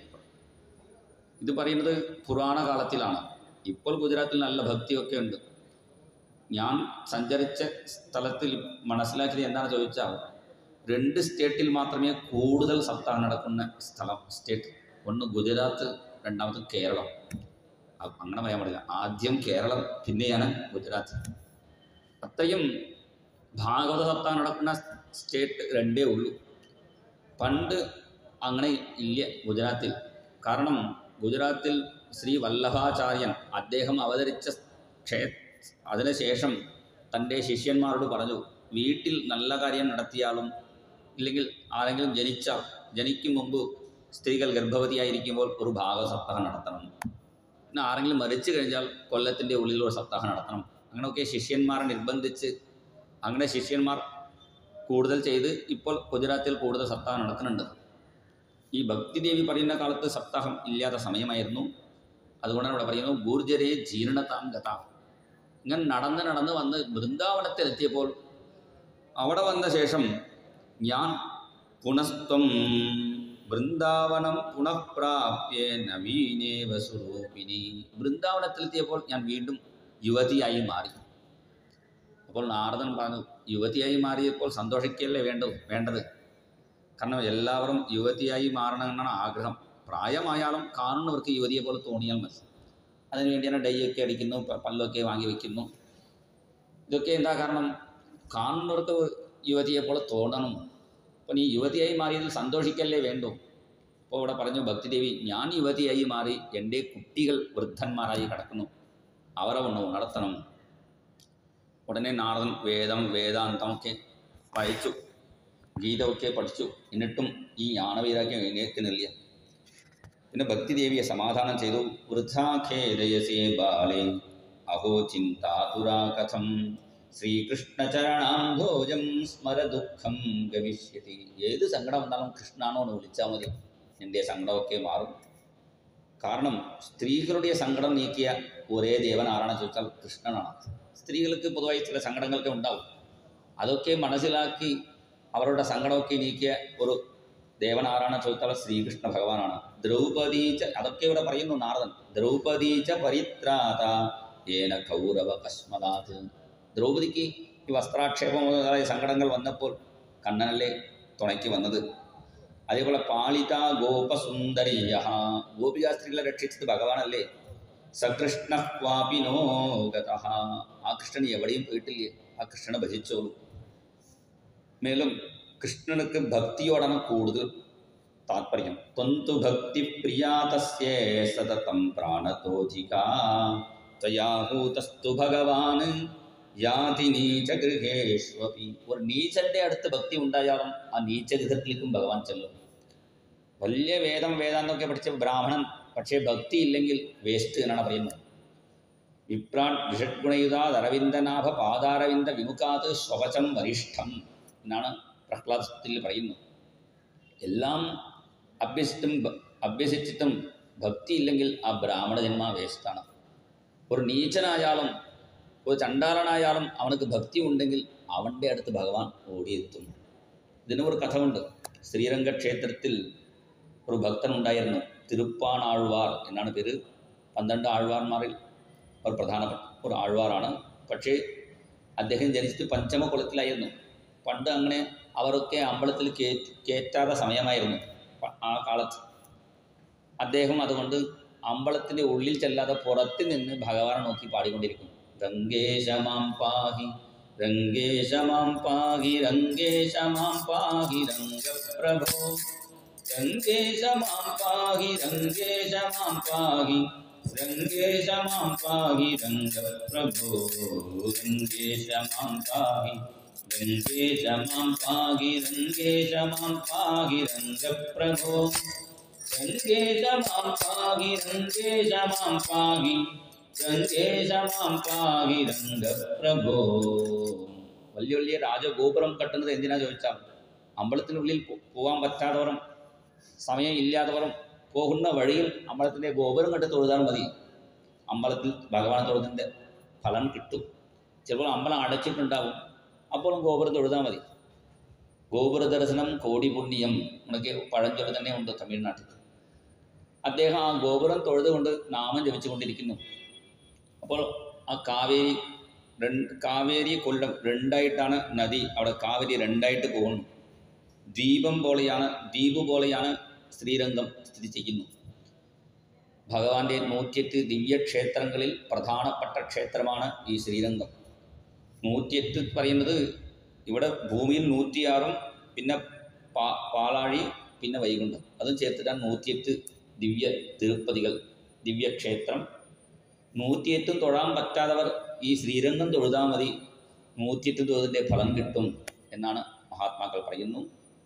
ഇത് പറയുന്നത് പുരാണ കാലത്തിലാണ് ഇപ്പോൾ ഗുജറാത്തിൽ നല്ല ഭക്തിയൊക്കെ ഉണ്ട് ഞാൻ സഞ്ചരിച്ച സ്ഥലത്തിൽ മനസ്സിലാക്കിയത് എന്താണെന്ന് ചോദിച്ചാൽ രണ്ട് സ്റ്റേറ്റിൽ മാത്രമേ കൂടുതൽ സപ്താഹം നടക്കുന്ന സ്ഥലം സ്റ്റേറ്റ് ഒന്ന് ഗുജറാത്ത് രണ്ടാമത് കേരളം അ- അങ്ങനെ പറയാൻ പാടില്ല ആദ്യം കേരളം പിന്നെയാണ് ഗുജറാത്ത് അത്രയും ഭാഗവത സപ്താഹം നടക്കുന്ന സ്റ്റേറ്റ് രണ്ടേ ഉള്ളൂ പണ്ട് അങ്ങനെ ഇല്ല ഗുജറാത്തിൽ കാരണം ഗുജറാത്തിൽ ശ്രീ വല്ലഭാചാര്യൻ അദ്ദേഹം അവതരിച്ച ക്ഷേ അതിനുശേഷം തൻ്റെ ശിഷ്യന്മാരോട് പറഞ്ഞു വീട്ടിൽ നല്ല കാര്യം നടത്തിയാലും ഇല്ലെങ്കിൽ ആരെങ്കിലും ജനിച്ചാൽ ജനിക്കും മുമ്പ് സ്ത്രീകൾ ഗർഭവതിയായിരിക്കുമ്പോൾ ഒരു ഭാഗ സപ്താഹം നടത്തണം പിന്നെ ആരെങ്കിലും മരിച്ചു കഴിഞ്ഞാൽ കൊല്ലത്തിൻ്റെ ഉള്ളിൽ ഒരു സപ്താഹം നടത്തണം അങ്ങനെയൊക്കെ ശിഷ്യന്മാരെ നിർബന്ധിച്ച് അങ്ങനെ ശിഷ്യന്മാർ കൂടുതൽ ചെയ്ത് ഇപ്പോൾ ഗുജറാത്തിൽ കൂടുതൽ സപ്താഹം നടക്കുന്നുണ്ട് ഈ ഭക്തിദേവി പറയുന്ന കാലത്ത് സപ്താഹം ഇല്ലാത്ത സമയമായിരുന്നു അതുകൊണ്ടാണ് ഇവിടെ പറയുന്നത് ഗൂർജരെ ജീർണതാം ഗത ഇങ്ങനെ നടന്ന് നടന്ന് വന്ന് വൃന്ദാവനത്തിലെത്തിയപ്പോൾ അവിടെ വന്ന ശേഷം ഞാൻ പുനസ്ത്വം വൃന്ദാവനം പുനഃപ്രാപ്യ നവീനേവ സ്വരൂപിണി വൃന്ദാവനത്തിലെത്തിയപ്പോൾ ഞാൻ വീണ്ടും യുവതിയായി മാറി അപ്പോൾ നാരദൻ പറഞ്ഞു യുവതിയായി മാറിയപ്പോൾ സന്തോഷിക്കല്ലേ വേണ്ടത് വേണ്ടത് കാരണം എല്ലാവരും യുവതിയായി മാറണമെന്നാണ് ആഗ്രഹം പ്രായമായാലും കാണുന്നവർക്ക് യുവതിയെ പോലെ തോന്നിയാൽ മതി അതിനുവേണ്ടിയാണ് ഡൈയൊക്കെ അടിക്കുന്നു പ- പല്ലൊക്കെ വാങ്ങി വയ്ക്കുന്നു ഇതൊക്കെ എന്താ കാരണം കാണുന്നവർക്ക് യുവതിയെ പോലെ തോന്നണം അപ്പോൾ നീ യുവതിയായി മാറിയതിൽ സന്തോഷിക്കല്ലേ വേണ്ടു അപ്പോൾ ഇവിടെ പറഞ്ഞു ഭക്തിദേവി ഞാൻ യുവതിയായി മാറി എൻ്റെ കുട്ടികൾ വൃദ്ധന്മാരായി കിടക്കുന്നു അവരെ ഒന്ന് ഉണർത്തണം ഉടനെ നാരദൻ വേദം വേദാന്തമൊക്കെ വായിച്ചു ഗീതമൊക്കെ പഠിച്ചു എന്നിട്ടും ഈ ജ്ഞാനവൈരാഗ്യം എഴുന്നേൽക്കുന്നില്ല പിന്നെ ഭക്തിദേവിയെ സമാധാനം ചെയ്തു വൃഥാഖേദയസേ ബാലേ അഹോ ചിന്താതുരാ കഥം ശ്രീകൃഷ്ണചരണാംഭോജം സ്മര ദുഃഖം ഗമിഷ്യതി ഏത് സങ്കടം വന്നാലും കൃഷ്ണാണോ എന്ന് വിളിച്ചാൽ മതി എൻ്റെ സങ്കടമൊക്കെ മാറും കാരണം സ്ത്രീകളുടെ സങ്കടം നീക്കിയ ഒരേ ദേവൻ ആരാണെന്ന് ചോദിച്ചാൽ കൃഷ്ണനാണ് സ്ത്രീകൾക്ക് പൊതുവായി ചില സങ്കടങ്ങളൊക്കെ ഉണ്ടാവും അതൊക്കെ മനസ്സിലാക്കി അവരുടെ സങ്കടമൊക്കെ നീക്കിയ ഒരു ദേവൻ ആരാണെന്ന് ചോദിച്ചാൽ ശ്രീകൃഷ്ണ ഭഗവാനാണ് ദ്രൗപദീച്ച അതൊക്കെ ഇവിടെ പറയുന്നു നാരദൻ ദ്രൗപദീച്ച പരിത്രാത ഏന കൗരവ കസ്മലാത് ദ്രൗപദിക്ക് ഈ വസ്ത്രാക്ഷേപം മുതലായ സങ്കടങ്ങൾ വന്നപ്പോൾ കണ്ണനല്ലേ തുണയ്ക്ക് വന്നത് അതേപോലെ പാളിത ഗോപസുന്ദരീയ ഗോപികാസ്ത്രീകളെ രക്ഷിച്ചത് ഭഗവാനല്ലേ സകൃഷ്ണ ക്വാപിനോ ഗത ആ കൃഷ്ണൻ എവിടെയും പോയിട്ടില്ലേ ആ കൃഷ്ണനെ ഭജിച്ചോളൂ മേലും കൃഷ്ണനുക്ക് ഭക്തിയോടാണ് കൂടുതൽ താത്പര്യം ത്വന്തു ഭക്തി പ്രിയാതസ്യേ സതതം പ്രാണതോജിക ത്വയാഹൂതസ്തു ഭഗവാൻ യാതി നീച ഗൃഹേഷ്വപി ഒരു നീചന്റെ അടുത്ത് ഭക്തി ഉണ്ടായാലും ആ നീച ഗൃഹത്തിലേക്കും ഭഗവാൻ ചെല്ലും വലിയ വേദം വേദാന്തമൊക്കെ പഠിച്ച ബ്രാഹ്മണൻ പക്ഷേ ഭക്തി ഇല്ലെങ്കിൽ വേസ്റ്റ് എന്നാണ് പറയുന്നത് വിപ്രാൺ വിഷഡ്ഗുണയുതാത് അരവിന്ദനാഭ പാദാരവിന്ദ വിമുഖാത് സ്വവചം വരിഷ്ഠം എന്നാണ് പ്രഹ്ലാദത്തിൽ പറയുന്നത് എല്ലാം അഭ്യസിച്ചും ഭ- അഭ്യസിച്ചിട്ടും ഭക്തി ഇല്ലെങ്കിൽ ആ ബ്രാഹ്മണ ജന്മ വേസ്റ്റാണ് ഒരു നീചനായാലും ഒരു ചണ്ടാളനായാലും അവനക്ക് ഭക്തി ഉണ്ടെങ്കിൽ അവൻ്റെ അടുത്ത് ഭഗവാൻ ഓടിയെത്തും ഇതിന് ഒരു കഥയുണ്ട് ശ്രീരംഗ ക്ഷേത്രത്തിൽ ഒരു ഭക്തൻ ഉണ്ടായിരുന്നു തിരുപ്പാണാഴ്വാർ എന്നാണ് പേര് പന്ത്രണ്ട് ആഴ്വാർമാരിൽ ഒരു പ്രധാനപ്പെട്ട ഒരു ആഴ്വാറാണ് പക്ഷേ അദ്ദേഹം ജനിച്ചിട്ട് പഞ്ചമ കുലത്തിലായിരുന്നു പണ്ട് അങ്ങനെ അവരൊക്കെ അമ്പലത്തിൽ കയറ്റി കയറ്റാത്ത സമയമായിരുന്നു പ- ആ കാലത്ത് അദ്ദേഹം അതുകൊണ്ട് അമ്പലത്തിൻ്റെ ഉള്ളിൽ ചെല്ലാതെ പുറത്ത് നിന്ന് ഭഗവാനെ നോക്കി പാടിക്കൊണ്ടിരിക്കും രംഗേശമാം പാഹി രംഗേശമാം പാഹി രംഗേശമാം പാഹി രംഗപ്രഭോ രംഗേശമാം പാഹി രംഗേശമാം പാഹി രംഗേശമാം പാഹി രംഗപ്രഭോ രംഗേശമാം പാഹി രംഗേശമാം പാഹി രംഗേശമാം പാഹി രംഗപ്രഭോ രംഗേശമാം പാഹി രംഗേശമാം പാഹി രംഗേശമാം പാഹി രംഗപ്രഭോ വലിയ വലിയ രാജഗോപുരം കട്ടുന്നത് എന്തിനാ ചോദിച്ചാൽ അമ്പലത്തിനുള്ളിൽ പോ- പോകാൻ പറ്റാത്തവരും സമയം ഇല്ലാത്തവരും പോകുന്ന വഴിയിൽ അമ്പലത്തിൻ്റെ ഗോപുരം കണ്ട് തൊഴുതാൽ മതി അമ്പലത്തിൽ ഭഗവാൻ തൊഴുതിൻ്റെ ഫലം കിട്ടും ചിലപ്പോൾ അമ്പലം അടച്ചിട്ടുണ്ടാവും അപ്പോൾ ഗോപുരം തൊഴുതാൽ മതി ഗോപുര ദർശനം കോടി പുണ്യം എന്നൊക്കെ പഴഞ്ചൊല്ല് തന്നെ ഉണ്ട് തമിഴ്നാട്ടിൽ അദ്ദേഹം ആ ഗോപുരം തൊഴുതുകൊണ്ട് നാമം ജപിച്ചുകൊണ്ടിരിക്കുന്നു അപ്പോൾ ആ കാവേരി രണ്ട് കാവേരി കൊല്ലം രണ്ടായിട്ടാണ് നദി അവിടെ കാവേരി രണ്ടായിട്ട് പോകുന്നു ദ്വീപം പോലെയാണ് ദ്വീപ് പോലെയാണ് ശ്രീരംഗം സ്ഥിതി ചെയ്യുന്നു ഭഗവാന്റെ നൂറ്റിയെട്ട് ദിവ്യക്ഷേത്രങ്ങളിൽ പ്രധാനപ്പെട്ട ക്ഷേത്രമാണ് ഈ ശ്രീരംഗം നൂറ്റിയെട്ട് പറയുന്നത് ഇവിടെ ഭൂമിയിൽ നൂറ്റിയാറും പിന്നെ പാ പാലാഴി പിന്നെ വൈകുണ്ഠം അതും ചേർത്തിട്ടാണ് നൂറ്റിയെട്ട് ദിവ്യ തിരുപ്പതികൾ ദിവ്യക്ഷേത്രം നൂറ്റിയെട്ടും തൊഴാൻ പറ്റാത്തവർ ഈ ശ്രീരംഗം തൊഴുതാൽ മതി നൂറ്റിയെട്ട് തൊഴുതിൻ്റെ ഫലം കിട്ടും എന്നാണ് മഹാത്മാക്കൾ പറയുന്നു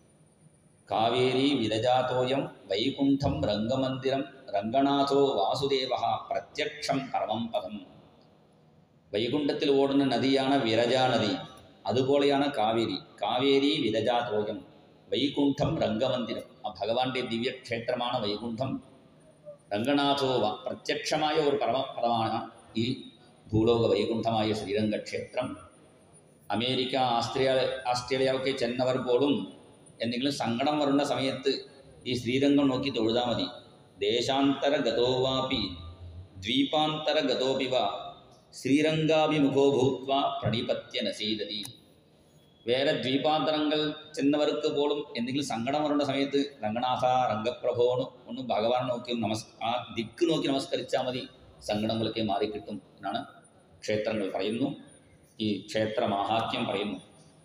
കാവേരി വിരജാതോയം വൈകുണ്ഠം രംഗമന്ദിരം രംഗനാഥോ വാസുദേവ പ്രത്യക്ഷം പരമം പദം വൈകുണ്ഠത്തിൽ ഓടുന്ന നദിയാണ് വിരജാ നദി അതുപോലെയാണ് കാവേരി കാവേരി വിരജാതോയം വൈകുണ്ഠം രംഗമന്ദിരം ആ ഭഗവാന്റെ ദിവ്യക്ഷേത്രമാണ് വൈകുണ്ഠം രംഗനാഥോവ പ്രത്യക്ഷമായ ഒരു പരമപദമാണ് ഈ ഭൂലോക വൈകുണ്ഠമായ ശ്രീരംഗക്ഷേത്രം അമേരിക്ക ആസ്ട്രേലിയ ആസ്ട്രേലിയ ഒക്കെ ചെന്നവർ പോലും എന്തെങ്കിലും സങ്കടം വരുന്ന സമയത്ത് ഈ ശ്രീരംഗം നോക്കി തൊഴുതാൽ മതി ദേശാന്തര ഗതോവാപി ദ്വീപാന്തര ഗതോപിവ ശ്രീരംഗാഭിമുഖോ ഭൂത്വ പ്രണിപത്യ നസീദതി വേറെ ദ്വീപാന്തരങ്ങൾ ചെന്നവർക്ക് പോലും എന്തെങ്കിലും സങ്കടം വരേണ്ട സമയത്ത് രംഗനാഥ രംഗപ്രഭോന്ന് ഒന്ന് ഭഗവാൻ നോക്കി നമസ് ആ ദിക്ക് നോക്കി നമസ്കരിച്ചാൽ മതി സങ്കടങ്ങളൊക്കെ മാറിക്കിട്ടും എന്നാണ് ക്ഷേത്രങ്ങൾ പറയുന്നു ഈ ക്ഷേത്ര മാഹാത്മ്യം പറയുന്നു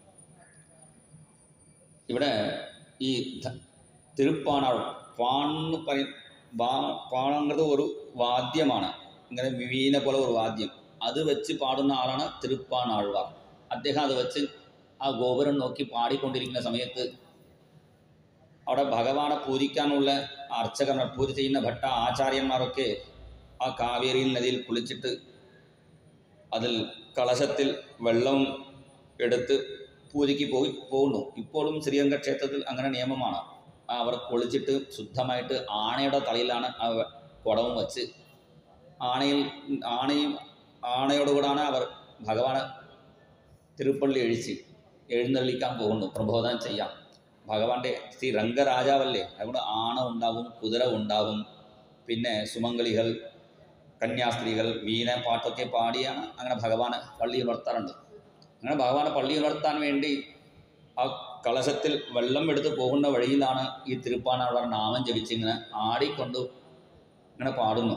ഇവിടെ ഈ ധ- തിരുപ്പാണാൾ പാണെന്ന് പറയും പാണെന്നത് ഒരു വാദ്യമാണ് ഇങ്ങനെ വീണ പോലെ ഒരു വാദ്യം അത് വെച്ച് പാടുന്ന ആളാണ് തിരുപ്പാണാഴ്വാർ അദ്ദേഹം അത് വെച്ച് ആ ഗോപുരം നോക്കി പാടിക്കൊണ്ടിരിക്കുന്ന സമയത്ത് അവിടെ ഭഗവാനെ പൂജിക്കാനുള്ള അർച്ചകന്മാർ പൂജ ചെയ്യുന്ന ഭട്ട ആചാര്യന്മാരൊക്കെ ആ കാവേരി നദിയിൽ കുളിച്ചിട്ട് അതിൽ കളശത്തിൽ വെള്ളം എടുത്ത് പൂജയ്ക്ക് പോയി പോകുന്നു ഇപ്പോഴും ശ്രീരംഗ ക്ഷേത്രത്തിൽ അങ്ങനെ നിയമമാണ് ആ അവർ കുളിച്ചിട്ട് ശുദ്ധമായിട്ട് ആണയുടെ തലയിലാണ് ആ വെ- കുടവും വച്ച് ആണയിൽ ആണയും ആണയോടുകൂടാണ് അവർ ഭഗവാനെ തിരുപ്പള്ളി എഴിച്ച് എഴുന്നള്ളിക്കാൻ പോകുന്നു പ്രബോധനം ചെയ്യാം ഭഗവാന്റെ ശ്രീ രംഗരാജാവല്ലേ അതുകൊണ്ട് ആണ ഉണ്ടാവും കുതിര ഉണ്ടാവും പിന്നെ സുമംഗലികൾ കന്യാസ്ത്രീകൾ വീണ പാട്ടൊക്കെ പാടിയാണ് അങ്ങനെ ഭഗവാന് പള്ളിയിൽ വളർത്താറുണ്ട് അങ്ങനെ ഭഗവാനെ പള്ളി ഉണർത്താൻ വേണ്ടി ആ കളശത്തിൽ വെള്ളം എടുത്ത് പോകുന്ന വഴിയിലാണ് ഈ തിരുപ്പാനാളർ നാമം ജപിച്ച് ഇങ്ങനെ ആടിക്കൊണ്ട് ഇങ്ങനെ പാടുന്നു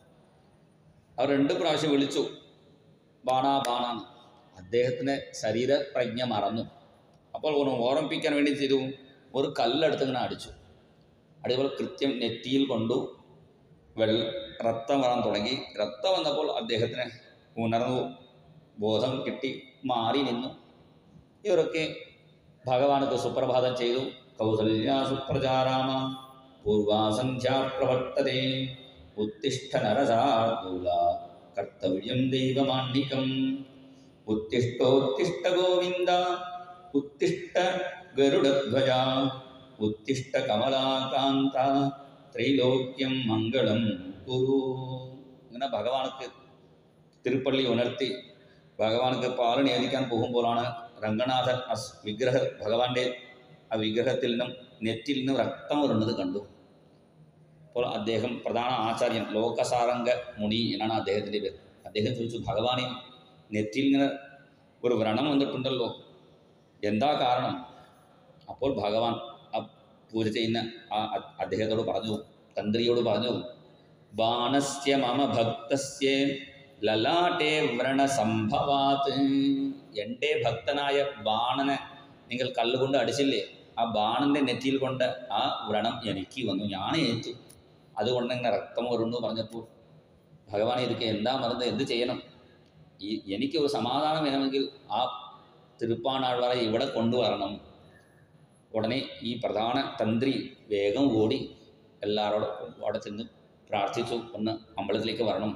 അവർ രണ്ട് പ്രാവശ്യം വിളിച്ചു ബാണ ബാണാന്ന് അദ്ദേഹത്തിന് ശരീരപ്രജ്ഞ മറന്നു അപ്പോൾ ഒന്ന് ഓർമ്മിപ്പിക്കാൻ വേണ്ടി ചെയ്തു ഒരു കല്ലെടുത്ത് ഇങ്ങനെ അടിച്ചു അതേപോലെ കൃത്യം നെറ്റിയിൽ കൊണ്ടു വെള്ള രക്തം വരാൻ തുടങ്ങി രക്തം വന്നപ്പോൾ അദ്ദേഹത്തിന് ഉണർന്നു ബോധം കിട്ടി മാറി നിന്നു ഇവരൊക്കെ ഭഗവാനക്ക് സുപ്രഭാതം ചെയ്തു കൗസല്യ സുപ്രചാരാമ പൂർവാസന്ധ്യാ പ്രവർത്തതേ ഉത്തിഷ്ഠ നരസാർദൂല കർത്തവ്യം ദൈവമാണ്ഡികം ഉത്തിഷ്ഠോത്തിഷ്ഠ ഗോവിന്ദ ഉത്തിഷ്ഠ ഗരുഡധ്വജ ഉത്തിഷ്ഠ കമലാകാന്ത ത്രൈലോക്യം മംഗളം കുരു ഇങ്ങനെ ഭഗവാനക്ക് തിരുപ്പള്ളി ഉണർത്തി ഭഗവാനക്ക് പാലണി ഏൽക്കാൻ പോകുമ്പോഴാണ് രംഗനാഥൻ അസ് വിഗ്രഹ ഭഗവാന്റെ ആ വിഗ്രഹത്തിൽ നിന്നും നെറ്റിൽ നിന്നും രക്തം വരുന്നത് കണ്ടു അപ്പോൾ അദ്ദേഹം പ്രധാന ആചാര്യൻ ലോകസാരംഗ മുനി എന്നാണ് അദ്ദേഹത്തിൻ്റെ പേര് അദ്ദേഹം ചോദിച്ചു ഭഗവാനെ നെറ്റിയിൽ ഇങ്ങനെ ഒരു വ്രണം വന്നിട്ടുണ്ടല്ലോ എന്താ കാരണം അപ്പോൾ ഭഗവാൻ ആ പൂജ ചെയ്യുന്ന ആ അ- അദ്ദേഹത്തോട് പറഞ്ഞു തന്ത്രിയോട് പറഞ്ഞു ബാണസ്യ മമ ഭക്തസ്യ ലലാട്ടെ വ്രണസംഭവാത് എൻ്റെ ഭക്തനായ ബാണനെ നിങ്ങൾ കല്ലുകൊണ്ട് അടിച്ചില്ലേ ആ ബാണൻ്റെ നെറ്റിയിൽ കൊണ്ട് ആ വ്രണം എനിക്ക് വന്നു ഞാൻ ഏറ്റു അതുകൊണ്ട് ഇങ്ങനെ രക്തം വരുന്നു പറഞ്ഞപ്പോൾ ഭഗവാൻ ഇതൊക്കെ എന്താ മറന്ന് എന്ത് ചെയ്യണം ഈ എനിക്ക് ഒരു സമാധാനം വേണമെങ്കിൽ ആ തിരുപ്പാണാഴ്വാറെ ഇവിടെ കൊണ്ടുവരണം ഉടനെ ഈ പ്രധാന തന്ത്രി വേഗം ഓടി എല്ലാവരോടൊപ്പം അവിടെ ചെന്ന് പ്രാർത്ഥിച്ചു ഒന്ന് അമ്പലത്തിലേക്ക് വരണം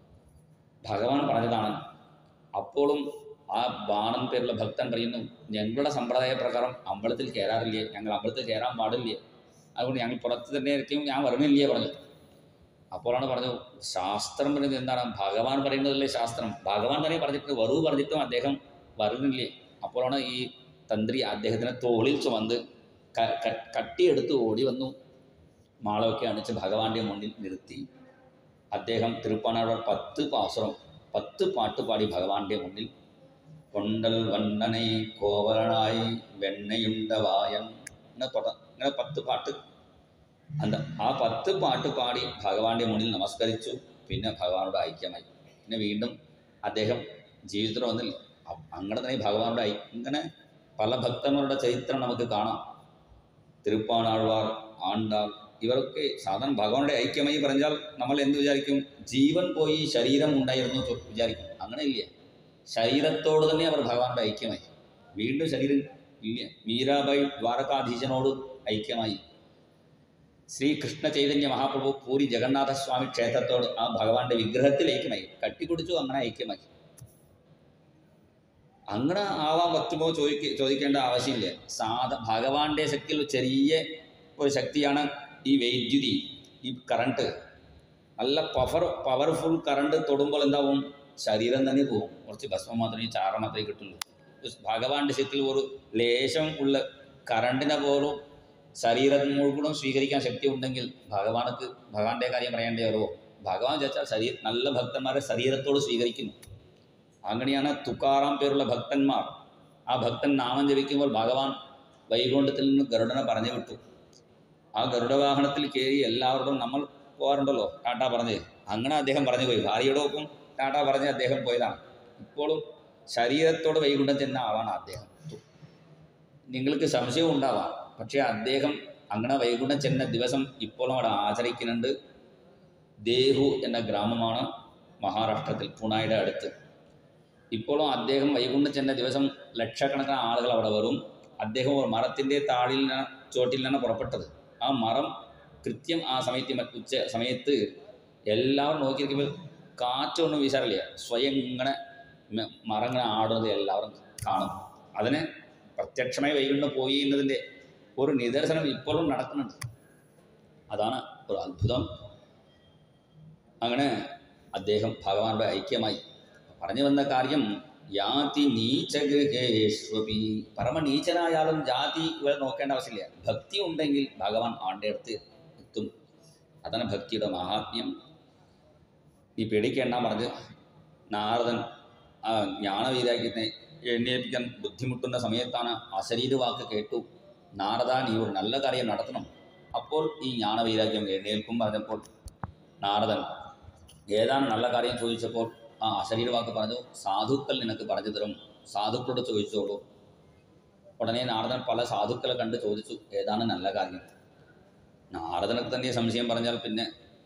ഭഗവാൻ പറഞ്ഞതാണ് അപ്പോഴും ആ ബാണൻ പേരുള്ള ഭക്തൻ പറയുന്നു ഞങ്ങളുടെ സമ്പ്രദായ പ്രകാരം അമ്പലത്തിൽ കയറാറില്ലേ ഞങ്ങൾ അമ്പലത്തിൽ കയറാൻ പാടില്ലേ അതുകൊണ്ട് ഞങ്ങൾ പുറത്ത് തന്നെ ഇരിക്കും ഞാൻ വരുന്നില്ലേ പറഞ്ഞു അപ്പോഴാണ് പറഞ്ഞു ശാസ്ത്രം പറയുന്നത് എന്താണ് ഭഗവാൻ പറയുന്നതല്ലേ ശാസ്ത്രം ഭഗവാൻ തന്നെ പറഞ്ഞിട്ട് വറു പറഞ്ഞിട്ടും അദ്ദേഹം വരുന്നില്ലേ അപ്പോഴാണ് ഈ തന്ത്രി അദ്ദേഹത്തിനെ തോളിൽ ചുമന്ന് ക- ക- കട്ടിയെടുത്ത് ഓടി വന്നു മാളമൊക്കെ അണിച്ച് ഭഗവാന്റെ മുന്നിൽ നിർത്തി അദ്ദേഹം തിരുപ്പാനാട് പത്ത് പാസുരം പത്ത് പാട്ട് പാടി ഭഗവാന്റെ മുന്നിൽ കൊണ്ടൽ വണ്ണനെ കോവലനായി വെണ്ണയുണ്ട വായൻ ഇങ്ങനെ തുട ഇങ്ങനെ പത്ത് പാട്ട് അന്ത ആ പത്ത് പാട്ട് പാടി ഭഗവാന്റെ മുന്നിൽ നമസ്കരിച്ചു പിന്നെ ഭഗവാനോട് ഐക്യമായി പിന്നെ വീണ്ടും അദ്ദേഹം ജീവിതത്തിൽ വന്നില്ല അ- അങ്ങനെ തന്നെ ഭഗവാനോട് ഐ ഇങ്ങനെ പല ഭക്തന്മാരുടെ ചരിത്രം നമുക്ക് കാണാം തിരുപ്പാണാഴ്വാർ ആണ്ടാൾ ഇവരൊക്കെ സാധാരണ ഭഗവാനുടെ ഐക്യമായി പറഞ്ഞാൽ നമ്മൾ എന്ത് വിചാരിക്കും ജീവൻ പോയി ശരീരം ഉണ്ടായിരുന്നു ചോ- വിചാരിക്കും അങ്ങനെ ഇല്ല ശരീരത്തോട് തന്നെ അവർ ഭഗവാന്റെ ഐക്യമായി വീണ്ടും ശരീരം ഇല്ല മീരാബായി ദ്വാരകാധീശനോട് ഐക്യമായി ശ്രീകൃഷ്ണ ചൈതന്യ മഹാപ്രഭു പൂരി ജഗന്നാഥ സ്വാമി ക്ഷേത്രത്തോട് ആ ഭഗവാന്റെ വിഗ്രഹത്തിൽ ഐക്യമായി കട്ടിപ്പിടിച്ചു അങ്ങനെ ഐക്യമായി അങ്ങനെ ആവാൻ പറ്റുമോ ചോദിക്ക ചോദിക്കേണ്ട ആവശ്യമില്ല സാധ ഭഗവാന്റെ ശക്തിയിൽ ചെറിയ ഒരു ശക്തിയാണ് ഈ വൈദ്യുതി ഈ കറണ്ട് നല്ല പവർ പവർഫുൾ കറണ്ട് തൊടുമ്പോൾ എന്താവും ശരീരം തന്നെ പോകും കുറച്ച് ഭസ്മം മാത്രമേ ചാറ മാത്രമേ കിട്ടുള്ളൂ ഭഗവാന്റെ ശക്തിയിൽ ഒരു ലേശം ഉള്ള കറണ്ടിനെ പോലും ശരീരം മുഴുവനും സ്വീകരിക്കാൻ ശക്തി ഉണ്ടെങ്കിൽ ഭഗവാനക്ക് ഭഗവാന്റെ കാര്യം പറയേണ്ടി വരുമോ ഭഗവാൻ ചോദിച്ചാൽ ശരീര നല്ല ഭക്തന്മാരെ ശരീരത്തോട് സ്വീകരിക്കുന്നു അങ്ങനെയാണ് തുക്കാറാം പേരുള്ള ഭക്തന്മാർ ആ ഭക്തൻ നാമം ജപിക്കുമ്പോൾ ഭഗവാൻ വൈകുണ്ഠത്തിൽ നിന്ന് ഗരുഡനെ പറഞ്ഞു വിട്ടു ആ ഗരുഡവാഹനത്തിൽ കയറി എല്ലാവരോടും നമ്മൾ പോകാറുണ്ടല്ലോ ടാറ്റ പറഞ്ഞ് അങ്ങനെ അദ്ദേഹം പറഞ്ഞു പോയി ഭാര്യയോടൊപ്പം ടാറ്റ പറഞ്ഞ് അദ്ദേഹം പോയതാണ് ഇപ്പോഴും ശരീരത്തോട് വൈകുണ്ഠം ചെന്ന ആളാണ് അദ്ദേഹം നിങ്ങൾക്ക് സംശയം ഉണ്ടാവാം പക്ഷേ അദ്ദേഹം അങ്ങനെ വൈകുണ്ഠം ചെന്ന ദിവസം ഇപ്പോഴും അവിടെ ആചരിക്കുന്നുണ്ട് ദേഹു എന്ന ഗ്രാമമാണ് മഹാരാഷ്ട്രത്തിൽ പൂണായുടെ അടുത്ത് ഇപ്പോഴും അദ്ദേഹം വൈകുണ്ഠം ചെന്ന ദിവസം ലക്ഷക്കണക്കിന് ആളുകൾ അവിടെ വരും അദ്ദേഹം ഒരു മരത്തിൻ്റെ താഴിൽ നിന്ന് ചോട്ടിൽ നിന്നാണ് പുറപ്പെട്ടത് ആ മരം കൃത്യം ആ സമയത്ത് മ- ഉച്ച സമയത്ത് എല്ലാവരും നോക്കിയിരിക്കുമ്പോൾ കാറ്റൊന്നും വീശാറില്ല സ്വയം ഇങ്ങനെ മ- മരം ഇങ്ങനെ ആടുന്നത് എല്ലാവരും കാണും അതിന് പ്രത്യക്ഷമായി വൈകുണ്ഠം പോയി എന്നതിൻ്റെ ഒരു നിദർശനം ഇപ്പോഴും നടക്കുന്നുണ്ട് അതാണ് ഒരു അത്ഭുതം അങ്ങനെ അദ്ദേഹം ഭഗവാനോട് ഐക്യമായി പറഞ്ഞു വന്ന കാര്യം യാതി നീചഗൃഹേഷ്വപി പരമനീചനായാലും ജാതി ഇവിടെ നോക്കേണ്ട ആവശ്യമില്ല ഭക്തി ഉണ്ടെങ്കിൽ ഭഗവാൻ ആളുടെ അടുത്ത് എത്തും അതാണ് ഭക്തിയുടെ മഹാത്മ്യം നീ പേടിക്കേണ്ട പറഞ്ഞ് നാരദൻ ആ ജ്ഞാനവൈരാഗ്യത്തെ എഴുന്നേൽപ്പിക്കാൻ ബുദ്ധിമുട്ടുന്ന സമയത്താണ് അശരീര വാക്ക് കേട്ടു നാരദ നീ ഒരു നല്ല കാര്യം നടത്തണം അപ്പോൾ ഈ ജ്ഞാനവൈരാഗ്യം എഴുന്നേൽക്കും പറഞ്ഞപ്പോൾ നാരദൻ ഏതാണ് നല്ല കാര്യം ചോദിച്ചപ്പോൾ ആ അശരീര വാക്ക് പറഞ്ഞു സാധുക്കൾ നിനക്ക് പറഞ്ഞു തരും സാധുക്കളോട് ചോദിച്ചോളൂ ഉടനെ നാരദൻ പല സാധുക്കളെ കണ്ട് ചോദിച്ചു ഏതാണ് നല്ല കാര്യം നാരദനക്ക് തന്നെ സംശയം പറഞ്ഞാൽ പിന്നെ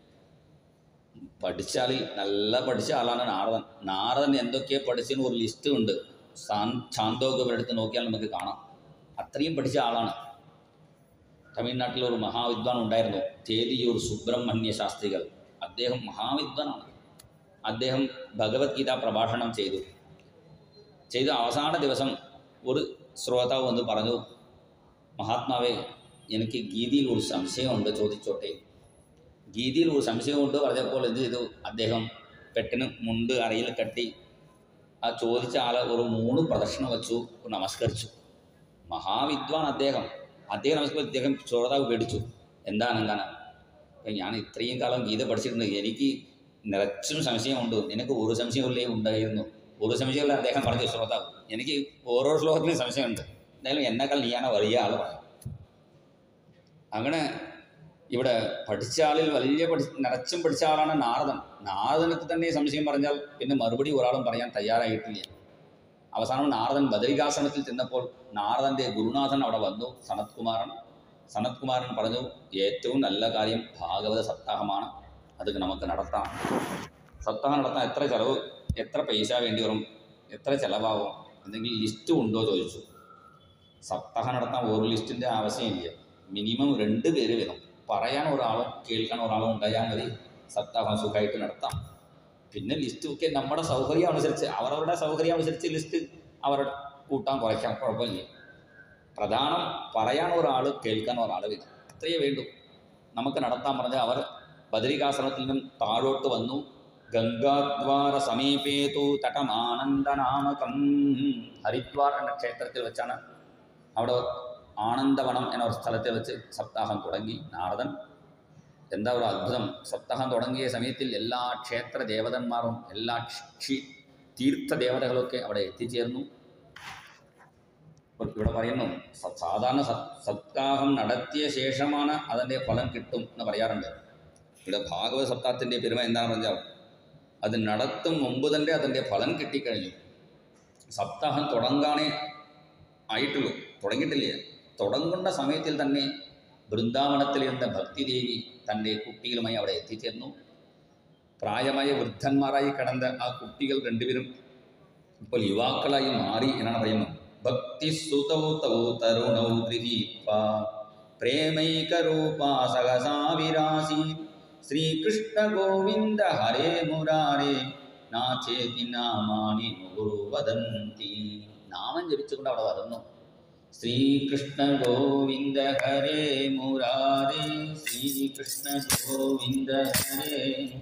പഠിച്ചാൽ നല്ല പഠിച്ച ആളാണ് നാരദൻ നാരദൻ എന്തൊക്കെ പഠിച്ചതിന് ഒരു ലിസ്റ്റ് ഉണ്ട് സാൻ ചാന്തോകവരെടുത്ത് നോക്കിയാൽ നമുക്ക് കാണാം അത്രയും പഠിച്ച ആളാണ് തമിഴ്നാട്ടിൽ ഒരു മഹാവിദ്വാൻ ഉണ്ടായിരുന്നു തേതിയൂർ സുബ്രഹ്മണ്യ ശാസ്ത്രികൾ അദ്ദേഹം മഹാവിദ്വാനാണ് അദ്ദേഹം ഭഗവത്ഗീത പ്രഭാഷണം ചെയ്തു ചെയ്ത അവസാന ദിവസം ഒരു ശ്രോതാവ് വന്ന് പറഞ്ഞു മഹാത്മാവേ എനിക്ക് ഗീതയിൽ ഒരു സംശയമുണ്ട് ചോദിച്ചോട്ടെ ഗീതയിൽ ഒരു സംശയമുണ്ട് പറഞ്ഞപ്പോൾ എന്ത് ചെയ്തു അദ്ദേഹം പെട്ടെന്ന് മുണ്ട് അറയിൽ കെട്ടി ആ ചോദിച്ച ആളെ ഒരു മൂന്ന് പ്രദക്ഷിണം വെച്ചു നമസ്കരിച്ചു മഹാവിദ്വാൻ അദ്ദേഹം അദ്ദേഹം നമസ്കരിച്ചു അദ്ദേഹം ശ്രോതാവ് പേടിച്ചു എന്താണ് എന്താണ് അപ്പം ഞാൻ ഇത്രയും കാലം ഗീത പഠിച്ചിട്ടുണ്ട് എനിക്ക് നിറച്ചും സംശയമുണ്ട് നിനക്ക് ഒരു സംശയമില്ലേ ഉണ്ടായിരുന്നു ഒരു സംശയമില്ല അദ്ദേഹം പറഞ്ഞു ശ്രോതാവ് എനിക്ക് ഓരോ ശ്ലോകത്തിലും സംശയമുണ്ട് എന്തായാലും എന്നെക്കാൾ നീയാണ് വലിയ ആൾ പറഞ്ഞു അങ്ങനെ ഇവിടെ പഠിച്ച ആളിൽ വലിയ പഠി നിറച്ചും പഠിച്ച ആളാണ് നാരദൻ നാരദനക്ക് തന്നെ സംശയം പറഞ്ഞാൽ പിന്നെ മറുപടി ഒരാളും പറയാൻ തയ്യാറായിട്ടില്ല അവസാനം നാരദൻ ബദരികാശ്രമത്തിൽ ചെന്നപ്പോൾ നാരദൻ്റെ ഗുരുനാഥൻ അവിടെ വന്നു സനത് കുമാരൻ സനത് കുമാരൻ പറഞ്ഞു ഏറ്റവും നല്ല കാര്യം ഭാഗവത സപ്താഹമാണ് അത് നമുക്ക് നടത്താം സപ്താഹം നടത്താൻ എത്ര ചിലവ് എത്ര പൈസ വേണ്ടി വരും എത്ര ചിലവാകും എന്തെങ്കിലും ലിസ്റ്റ് ഉണ്ടോ ചോദിച്ചു സപ്താഹം നടത്താൻ ഒരു ലിസ്റ്റിൻ്റെ ആവശ്യമില്ല മിനിമം രണ്ട് പേര് വരും പറയാൻ ഒരാളും കേൾക്കാൻ ഒരാളും ഉണ്ടായാൽ മതി സപ്താഹം സുഖമായിട്ട് നടത്താം പിന്നെ ലിസ്റ്റ് ഒക്കെ നമ്മുടെ സൗകര്യം അനുസരിച്ച് അവരവരുടെ സൗകര്യം അനുസരിച്ച് ലിസ്റ്റ് അവരുടെ കൂട്ടാൻ കുറയ്ക്കാം കുഴപ്പമില്ല പ്രധാനം പറയാൻ ഒരാൾ കേൾക്കാൻ ഒരാൾ വരും അത്രയേ വേണ്ടൂ നമുക്ക് നടത്താൻ പറഞ്ഞാൽ അവർ ബദരികാശ്രമത്തിൽ നിന്നും താഴോട്ട് വന്നു ഗംഗാദ്വാര സമീപേതു തടമാനന്ദനാമകം ഹരിദ്വാർ എന്ന ക്ഷേത്രത്തിൽ വെച്ചാണ് അവിടെ ആനന്ദവനം എന്ന ഒരു സ്ഥലത്തെ വെച്ച് സപ്താഹം തുടങ്ങി നാരദൻ എന്താ ഒരു അത്ഭുതം സപ്താഹം തുടങ്ങിയ സമയത്തിൽ എല്ലാ ക്ഷേത്ര ദേവതന്മാരും എല്ലാ ക്ഷി തീർത്ഥ ദേവതകളൊക്കെ അവിടെ എത്തിച്ചേർന്നു ഇപ്പോൾ ഇവിടെ പറയുന്നു സ- സാധാരണ സത്- സപ്താഹം നടത്തിയ ശേഷമാണ് അതിൻ്റെ ഫലം കിട്ടും എന്ന് പറയാറുണ്ട് ഇവിടെ ഭാഗവത സപ്താഹത്തിൻ്റെ പെരുമ എന്താണെന്ന് പറഞ്ഞാൽ അത് നടത്തും മുമ്പ് തന്നെ അതിൻ്റെ ഫലം കിട്ടിക്കഴിഞ്ഞു സപ്താഹം തുടങ്ങാനേ ആയിട്ടുള്ളൂ തുടങ്ങിയിട്ടില്ല തുടങ്ങുന്ന സമയത്തിൽ തന്നെ ബൃന്ദാവനത്തിലിരുന്ന ഭക്തിദേവി തൻ്റെ കുട്ടികളുമായി അവിടെ എത്തിച്ചേർന്നു പ്രായമായ വൃദ്ധന്മാരായി കിടന്ന ആ കുട്ടികൾ രണ്ടുപേരും ഇപ്പോൾ യുവാക്കളായി മാറി എന്നാണ് പറയുന്നത് ഭക്തി സുതൗ തൗ തരുണൗ ഗൃഹീത്വ പ്രേമൈകരൂപാ സഹസാ വിരാസി ശ്രീകൃഷ്ണ ഗോവിന്ദ ഹരേ മുരാരേ നാചേതി നാമാനി ഗുരു വദന്തി നാമം ജപിച്ചുകൊണ്ട് അവിടെ വരുന്നു ശ്രീകൃഷ്ണ ഗോവിന്ദ ഹരേ മുരാരേ ശ്രീകൃഷ്ണ ഗോവിന്ദ ഹരേ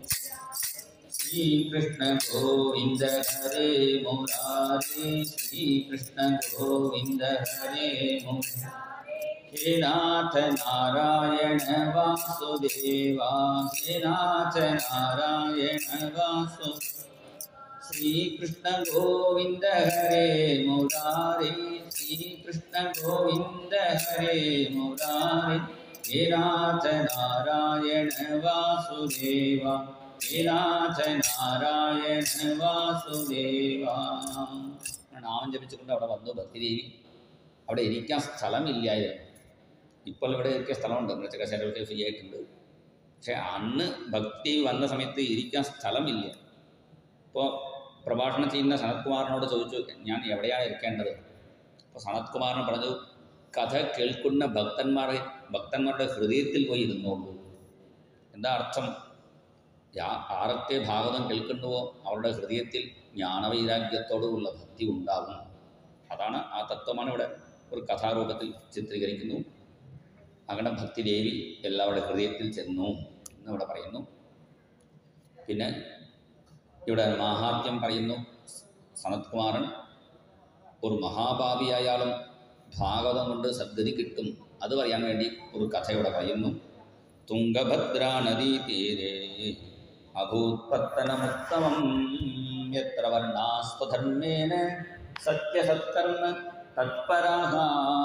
ശ്രീകൃഷ്ണ ഗോവിന്ദ ഹരേ മുരാരേ ശ്രീകൃഷ്ണ ഗോവിന്ദ ഹരേ മുരാരേ ഹേ നാഥ നാരായണ വാസുദേവ ഹേ നാഥ നാരായണ വാസു ശ്രീകൃഷ്ണ ഗോവിന്ദ ഹരേ മുരാരേ ശ്രീകൃഷ്ണ ഗോവിന്ദ ഹരേ മുരാരേ ഹേ നാഥ നാരായണ വാസുദേവ ഹേ നാഥ നാരായണ വാസുദേവ നാമം ജപിച്ചുകൊണ്ട് അവിടെ വന്നു ഭക്തിദേവി അവിടെ ഇരിക്കാൻ സ്ഥലമില്ലായിരുന്നു ഇപ്പോൾ ഇവിടെയൊക്കെ സ്ഥലമുണ്ട് മൃച്ചകശാലൊക്കെ ഫ്രീ ആയിട്ടുണ്ട് പക്ഷേ അന്ന് ഭക്തി വന്ന സമയത്ത് ഇരിക്കാൻ സ്ഥലമില്ല ഇപ്പോൾ പ്രഭാഷണം ചെയ്യുന്ന സനത് കുമാറിനോട് ചോദിച്ചു ഞാൻ എവിടെയാണ് ഇരിക്കേണ്ടത് അപ്പോൾ സനത് കുമാറിന് പറഞ്ഞു കഥ കേൾക്കുന്ന ഭക്തന്മാരെ ഭക്തന്മാരുടെ ഹൃദയത്തിൽ പോയി ഇരുന്നോളൂ എന്താ അർത്ഥം യാ- ആരൊക്കെ ഭാഗവതം കേൾക്കുന്നുവോ അവരുടെ ഹൃദയത്തിൽ ജ്ഞാനവൈരാഗ്യത്തോടുള്ള ഭക്തി ഉണ്ടാകും അതാണ് ആ തത്വമാണ് ഇവിടെ ഒരു കഥാരൂപത്തിൽ ചിത്രീകരിക്കുന്നു അങ്ങനെ ഭക്തിദേവി എല്ലാവരുടെ ഹൃദയത്തിൽ ചെന്നു എന്ന് ഇവിടെ പറയുന്നു പിന്നെ ഇവിടെ മാഹാത്മ്യം പറയുന്നു സനത് കുമാരൻ ഒരു മഹാഭാവിയായാലും ഭാഗവതം കൊണ്ട് സദ്ഗതി കിട്ടും അത് പറയാൻ വേണ്ടി ഒരു കഥ ഇവിടെ പറയുന്നു തുംഗഭദ്രാ നദീ തീരെ അഭൂത്പത്തനമുത്തമം എത്ര വർണ്ണാസ്വധർമ്മേന സത്യസത്കർമ്മ തത്പരാഹ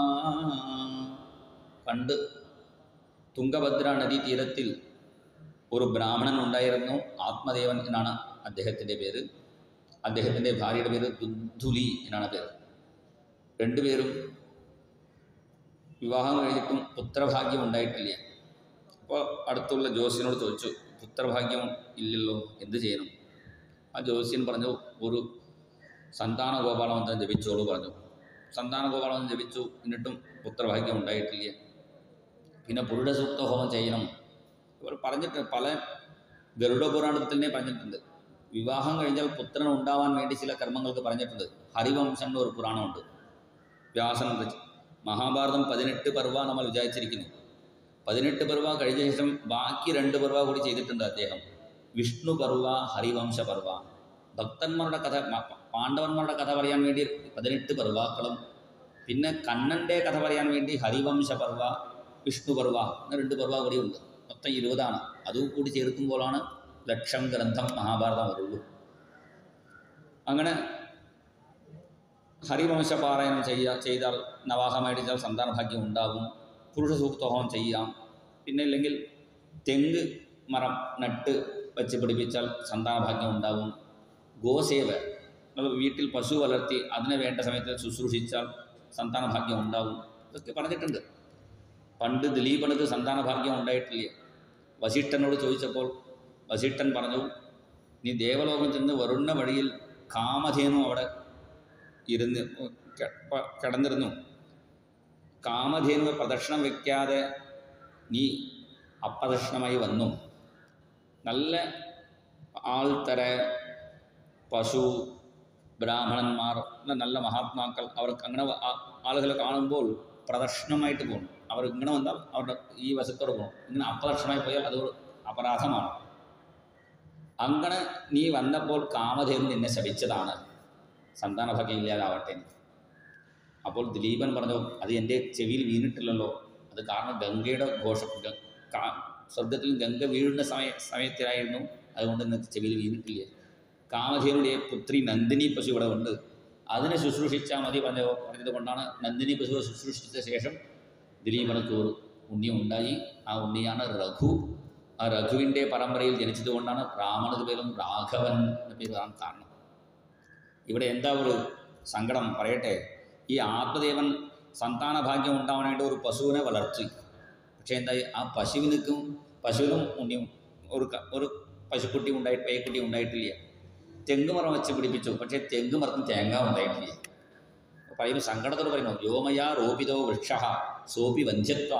പണ്ട് തുംഗഭദ്ര നദീ തീരത്തിൽ ഒരു ബ്രാഹ്മണൻ ഉണ്ടായിരുന്നു ആത്മദേവൻ എന്നാണ് അദ്ദേഹത്തിൻ്റെ പേര് അദ്ദേഹത്തിൻ്റെ ഭാര്യയുടെ പേര് ദുന്ധുലി എന്നാണ് പേര് രണ്ടുപേരും വിവാഹം കഴിഞ്ഞിട്ടും പുത്രഭാഗ്യം ഉണ്ടായിട്ടില്ല അപ്പോൾ അടുത്തുള്ള ജോസിനോട് ചോദിച്ചു പുത്രഭാഗ്യം ഇല്ലല്ലോ എന്ത് ചെയ്യണം ആ ജോസ്യൻ പറഞ്ഞു ഒരു സന്താന ഗോപാലമന്ത്രം ജപിച്ചോളൂ പറഞ്ഞു സന്താന ഗോപാലമന്ത്രം ജപിച്ചു എന്നിട്ടും പുത്രഭാഗ്യം ഉണ്ടായിട്ടില്ല പിന്നെ പുരുഷസൂക്ത ഹോമം ചെയ്യണം ഇവർ പറഞ്ഞിട്ട് പല ഗരുഡ പുരാണത്തിൽ തന്നെ പറഞ്ഞിട്ടുണ്ട് വിവാഹം കഴിഞ്ഞാൽ പുത്രൻ ഉണ്ടാവാൻ വേണ്ടി ചില കർമ്മങ്ങൾക്ക് പറഞ്ഞിട്ടുണ്ട് ഹരിവംശം എന്ന് ഒരു പുരാണമുണ്ട് വ്യാസൻ രചി- മഹാഭാരതം പതിനെട്ട് പർവ നമ്മൾ വിചാരിച്ചിരിക്കുന്നു പതിനെട്ട് പർവ കഴിഞ്ഞ ശേഷം ബാക്കി രണ്ട് പർവ കൂടി ചെയ്തിട്ടുണ്ട് അദ്ദേഹം വിഷ്ണു പർവ ഹരിവംശ പർവ ഭക്തന്മാരുടെ കഥ മ- പാണ്ഡവന്മാരുടെ കഥ പറയാൻ വേണ്ടി പതിനെട്ട് പർവാക്കളും പിന്നെ കണ്ണൻ്റെ കഥ പറയാൻ വേണ്ടി ഹരിവംശ പർവ വിഷ്ണു പർവ എന്ന രണ്ട് പർവ കൂടി ഉണ്ട് മൊത്തം ഇരുപതാണ് അതും കൂടി ചേർക്കുമ്പോഴാണ് ലക്ഷം ഗ്രന്ഥം മഹാഭാരതം വരുള്ളൂ അങ്ങനെ ഹരിവംശ പാരായണം ചെയ്യുക ചെയ്താൽ നവാഹമേടിച്ചാൽ സന്താനഭാഗ്യം ഉണ്ടാകും പുരുഷ സൂക്തഹോമം ചെയ്യാം പിന്നെ ഇല്ലെങ്കിൽ തെങ്ങ് മരം നട്ട് വെച്ച് പിടിപ്പിച്ചാൽ സന്താനഭാഗ്യം ഉണ്ടാകും ഗോസേവ നമ്മൾ വീട്ടിൽ പശു വളർത്തി അതിനെ വേണ്ട സമയത്ത് ശുശ്രൂഷിച്ചാൽ സന്താനഭാഗ്യം ഉണ്ടാകും ഇതൊക്കെ പറഞ്ഞിട്ടുണ്ട് പണ്ട് ദിലീപനത് സന്താനഭാഗ്യം ഉണ്ടായിട്ടില്ല വസിഷ്ഠനോട് ചോദിച്ചപ്പോൾ വസിഷ്ഠൻ പറഞ്ഞു നീ ദേവലോകം ചെന്ന് വരുന്ന വഴിയിൽ കാമധേനു അവിടെ ഇരുന്ന് കെ- പ- കിടന്നിരുന്നു കാമധേനുവെ പ്രദക്ഷിണം വയ്ക്കാതെ നീ അപ്രദക്ഷിണമായി വന്നു നല്ല ആൾത്തര പശു ബ്രാഹ്മണന്മാർ എന്ന നല്ല മഹാത്മാക്കൾ അവർക്ക് അങ്ങനെ വ- ആ- ആളുകളെ കാണുമ്പോൾ പ്രദക്ഷിണമായിട്ട് പോകും അവർ ഇങ്ങനെ വന്നാൽ അവരുടെ ഈ വശത്തോടെ പോകും ഇങ്ങനെ അപ്രദക്ഷിണമായി പോയാൽ അത് ഒരു അപരാധമാണ് അങ്ങനെ നീ വന്നപ്പോൾ കാമധേനു നിന്നെ ശപിച്ചതാണ് സന്താനഭാഗ്യം ഇല്ലാതാവട്ടെ എന്ന്. അപ്പോൾ ദിലീപൻ പറഞ്ഞു അത് എൻ്റെ ചെവിയിൽ വീണിട്ടില്ലല്ലോ അത് കാരണം ഗംഗയുടെ ഘോഷം ഗ- കാ- സ്വർഗത്തിൽ ഗംഗ വീഴുന്ന സമയ സമയത്തിലായിരുന്നു അതുകൊണ്ട് ഇന്നത്തെ ചെവിയിൽ വീണിട്ടില്ല കാമധേനുடைய പുത്രി നന്ദിനി പശു ഇവിടെ ഉണ്ട് അതിനെ ശുശ്രൂഷിച്ചാൽ മതി പറഞ്ഞ പറഞ്ഞത് കൊണ്ടാണ് നന്ദിനി പശുവെ ശുശ്രൂഷിച്ച ശേഷം ദിലീപനക്ക് ഒരു ഉണ്ണി ഉണ്ടായി ആ ഉണ്ണിയാണ് രഘു ആ രഘുവിൻ്റെ പരമ്പരയിൽ ജനിച്ചതുകൊണ്ടാണ് രാമനത് പേരും രാഘവൻ എന്ന പേര് വരാൻ കാരണം ഇവിടെ എന്താ ഒരു സങ്കടം പറയട്ടെ ഈ ആത്മദേവൻ സന്താനഭാഗ്യം ഉണ്ടാവാനായിട്ട് ഒരു പശുവിനെ വളർത്തി പക്ഷേ എന്തായി ആ പശുവിനും പശുവിനും ഉണ്ണിയും ഒരു ക- ഒരു പശുക്കുട്ടി ഉണ്ടായിട്ട് പേക്കുട്ടി ഉണ്ടായിട്ടില്ല തെങ്ങുമരം വെച്ച് പിടിപ്പിച്ചു പക്ഷേ തെങ്ങുമരത്തിന് തേങ്ങ ഉണ്ടായിട്ടില്ല പറയുന്നു സങ്കടത്തോട് പറയുന്നു യോമയാ റോപിതോ വൃക്ഷ സോപി വന്ധ്യത്വ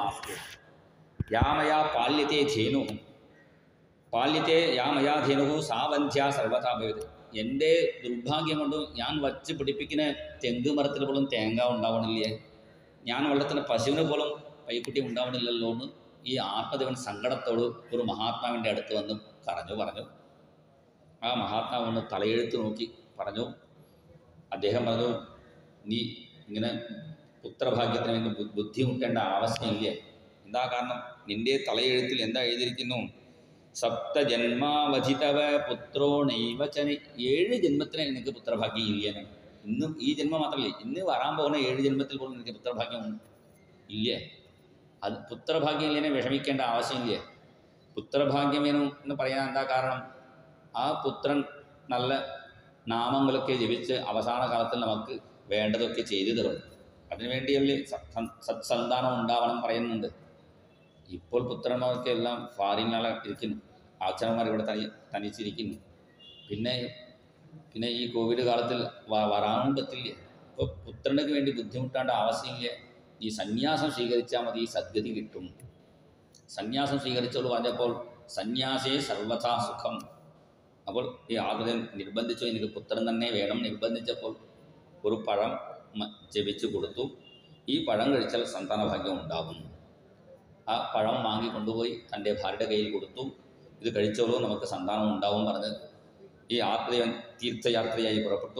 യാമയാ പാല്യത്തെ ധേനു പാല്യത്തെ യാമയാ ധേനു സാ വന്ധ്യ സർവഥാ ഭവത് എൻ്റെ ദുർഭാഗ്യം കൊണ്ട് ഞാൻ വച്ച് പിടിപ്പിക്കുന്ന തെങ്ങ് മരത്തിൽ പോലും തേങ്ങ ഉണ്ടാവണില്ലേ ഞാൻ വളർത്തുന്ന പശുവിന് പോലും പൈക്കുട്ടി ഉണ്ടാവണില്ലല്ലോ എന്ന് ഈ ആത്മദേവൻ സങ്കടത്തോട് ഒരു മഹാത്മാവിൻ്റെ അടുത്ത് വന്ന് കരഞ്ഞു പറഞ്ഞു ആ മഹാത്മാവ് ഒന്ന് തലയെഴുത്ത് നോക്കി പറഞ്ഞു അദ്ദേഹം പറഞ്ഞു നീ ഇങ്ങനെ പുത്രഭാഗ്യത്തിന് വേണ്ടി ബു- ബുദ്ധിമുട്ടേണ്ട ആവശ്യമില്ല എന്താ കാരണം നിന്റെ തലയെഴുത്തിൽ എന്താ എഴുതിയിരിക്കുന്നു സപ്തജന്മാവധിതവ പുത്രോ നൈവചന ഏഴ് ജന്മത്തിന് നിനക്ക് പുത്രഭാഗ്യം ഇല്ല ഇന്നും ഈ ജന്മം മാത്രമല്ല ഇന്ന് വരാൻ പോകുന്ന ഏഴ് ജന്മത്തിൽ പോലും നിനക്ക് പുത്രഭാഗ്യം ഇല്ലേ അത് പുത്രഭാഗ്യം ഇല്ലേ വിഷമിക്കേണ്ട ആവശ്യമില്ല പുത്രഭാഗ്യം വേണം എന്ന് പറയാൻ എന്താ കാരണം ആ പുത്രൻ നല്ല നാമങ്ങളൊക്കെ ജപിച്ച് അവസാന കാലത്തിൽ നമുക്ക് വേണ്ടതൊക്കെ ചെയ്തു തരും അതിനുവേണ്ടിയല്ലേ സ- സ- സത്സന്താനം ഉണ്ടാവണം പറയുന്നുണ്ട് ഇപ്പോൾ പുത്രന്മാർക്ക് എല്ലാം ഫാറിങ്ങളെ ഇരിക്കുന്നു അച്ഛനന്മാർ ഇവിടെ തനി തനിച്ചിരിക്കുന്നു പിന്നെ പിന്നെ ഈ കോവിഡ് കാലത്തിൽ വ- വരാനും പറ്റില്ല ഇപ്പോൾ പുത്രനക്ക് വേണ്ടി ബുദ്ധിമുട്ടേണ്ട ആവശ്യമില്ല ഈ സന്യാസം സ്വീകരിച്ചാൽ മതി സദ്ഗതി കിട്ടും സന്യാസം സ്വീകരിച്ചോളൂ പറഞ്ഞപ്പോൾ സന്യാസേ സർവഥാ സുഖം അപ്പോൾ ഈ ആഗ്രഹം നിർബന്ധിച്ചു എനിക്ക് പുത്രൻ തന്നെ വേണം നിർബന്ധിച്ചപ്പോൾ ഒരു പഴം മ- ജപിച്ചു കൊടുത്തു ഈ പഴം കഴിച്ചാൽ സന്താനഭാഗ്യം ഉണ്ടാകും ആ പഴം വാങ്ങി കൊണ്ടുപോയി തൻ്റെ ഭാര്യയുടെ കയ്യിൽ കൊടുത്തു ഇത് കഴിച്ചോളൂ നമുക്ക് സന്താനം ഉണ്ടാവും പറഞ്ഞ് ഈ ആത്മദേവൻ തീർത്ഥയാത്രയായി പുറപ്പെട്ടു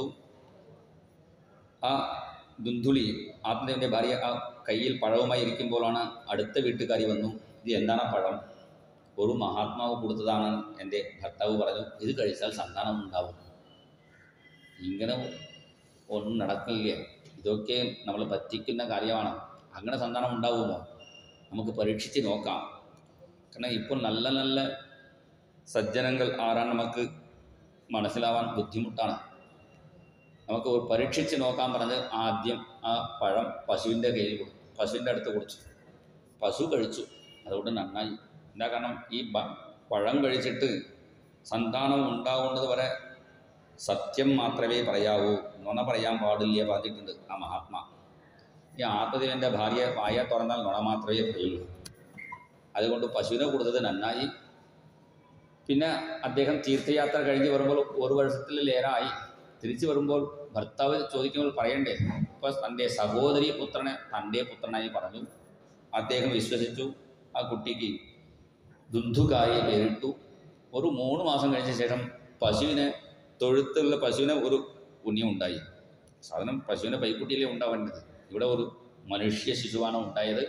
ആ ദുന്ധുളി ആത്മദേവൻ്റെ ഭാര്യ ആ കയ്യിൽ പഴവുമായി ഇരിക്കുമ്പോഴാണ് അടുത്ത വീട്ടുകാരി വന്നു ഇത് എന്താണ് ആ പഴം ഒരു മഹാത്മാവ് കൊടുത്തതാണ് എൻ്റെ ഭർത്താവ് പറഞ്ഞു ഇത് കഴിച്ചാൽ സന്താനം ഉണ്ടാവും ഇങ്ങനെ ഒന്നും നടക്കില്ല ഇതൊക്കെ നമ്മൾ പറ്റിക്കുന്ന കാര്യമാണ് അങ്ങനെ സന്താനം ഉണ്ടാവുമോ നമുക്ക് പരീക്ഷിച്ച് നോക്കാം കാരണം ഇപ്പോൾ നല്ല നല്ല സജ്ജനങ്ങൾ ആരാണ് നമുക്ക് മനസ്സിലാവാൻ ബുദ്ധിമുട്ടാണ് നമുക്ക് ഒരു പരീക്ഷിച്ച് നോക്കാൻ പറഞ്ഞ് ആദ്യം ആ പഴം പശുവിൻ്റെ കയ്യിൽ കൊടുത്തു പശുവിൻ്റെ അടുത്ത് കൊടുത്തു പശു കഴിച്ചു അതുകൊണ്ട് നന്നായി എന്താ കാരണം ഈ ബ- പഴം കഴിച്ചിട്ട് സന്താനം ഉണ്ടാവുന്നത് വരെ സത്യം മാത്രമേ പറയാവൂ നുണ പറയാൻ പാടില്ല പറഞ്ഞിട്ടുണ്ട് ആ മഹാത്മാ ഈ ആത്മദേവൻ്റെ ഭാര്യ വായ തുറന്നാൽ നുണ മാത്രമേ പറയുള്ളൂ അതുകൊണ്ട് പശുവിനെ കൊടുത്തത് നന്നായി പിന്നെ അദ്ദേഹം തീർത്ഥയാത്ര കഴിഞ്ഞ് വരുമ്പോൾ ഒരു വർഷത്തിലേറായി തിരിച്ചു വരുമ്പോൾ ഭർത്താവ് ചോദിക്കുമ്പോൾ പറയണ്ടേ ഇപ്പോൾ തൻ്റെ സഹോദരി പുത്രനെ തൻ്റെ പുത്രനായി പറഞ്ഞു അദ്ദേഹം വിശ്വസിച്ചു ആ കുട്ടിക്ക് ദുന്ധുകായി പേരിട്ടു ഒരു മൂന്ന് മാസം കഴിഞ്ഞ ശേഷം പശുവിനെ തൊഴുത്തുള്ള പശുവിനെ ഒരു പുണ്യം ഉണ്ടായി സാധനം പശുവിനെ പൈക്കുട്ടിയിലേ ഉണ്ടാവേണ്ടത് ഇവിടെ ഒരു മനുഷ്യ ശിശുവാണ് ഉണ്ടായത്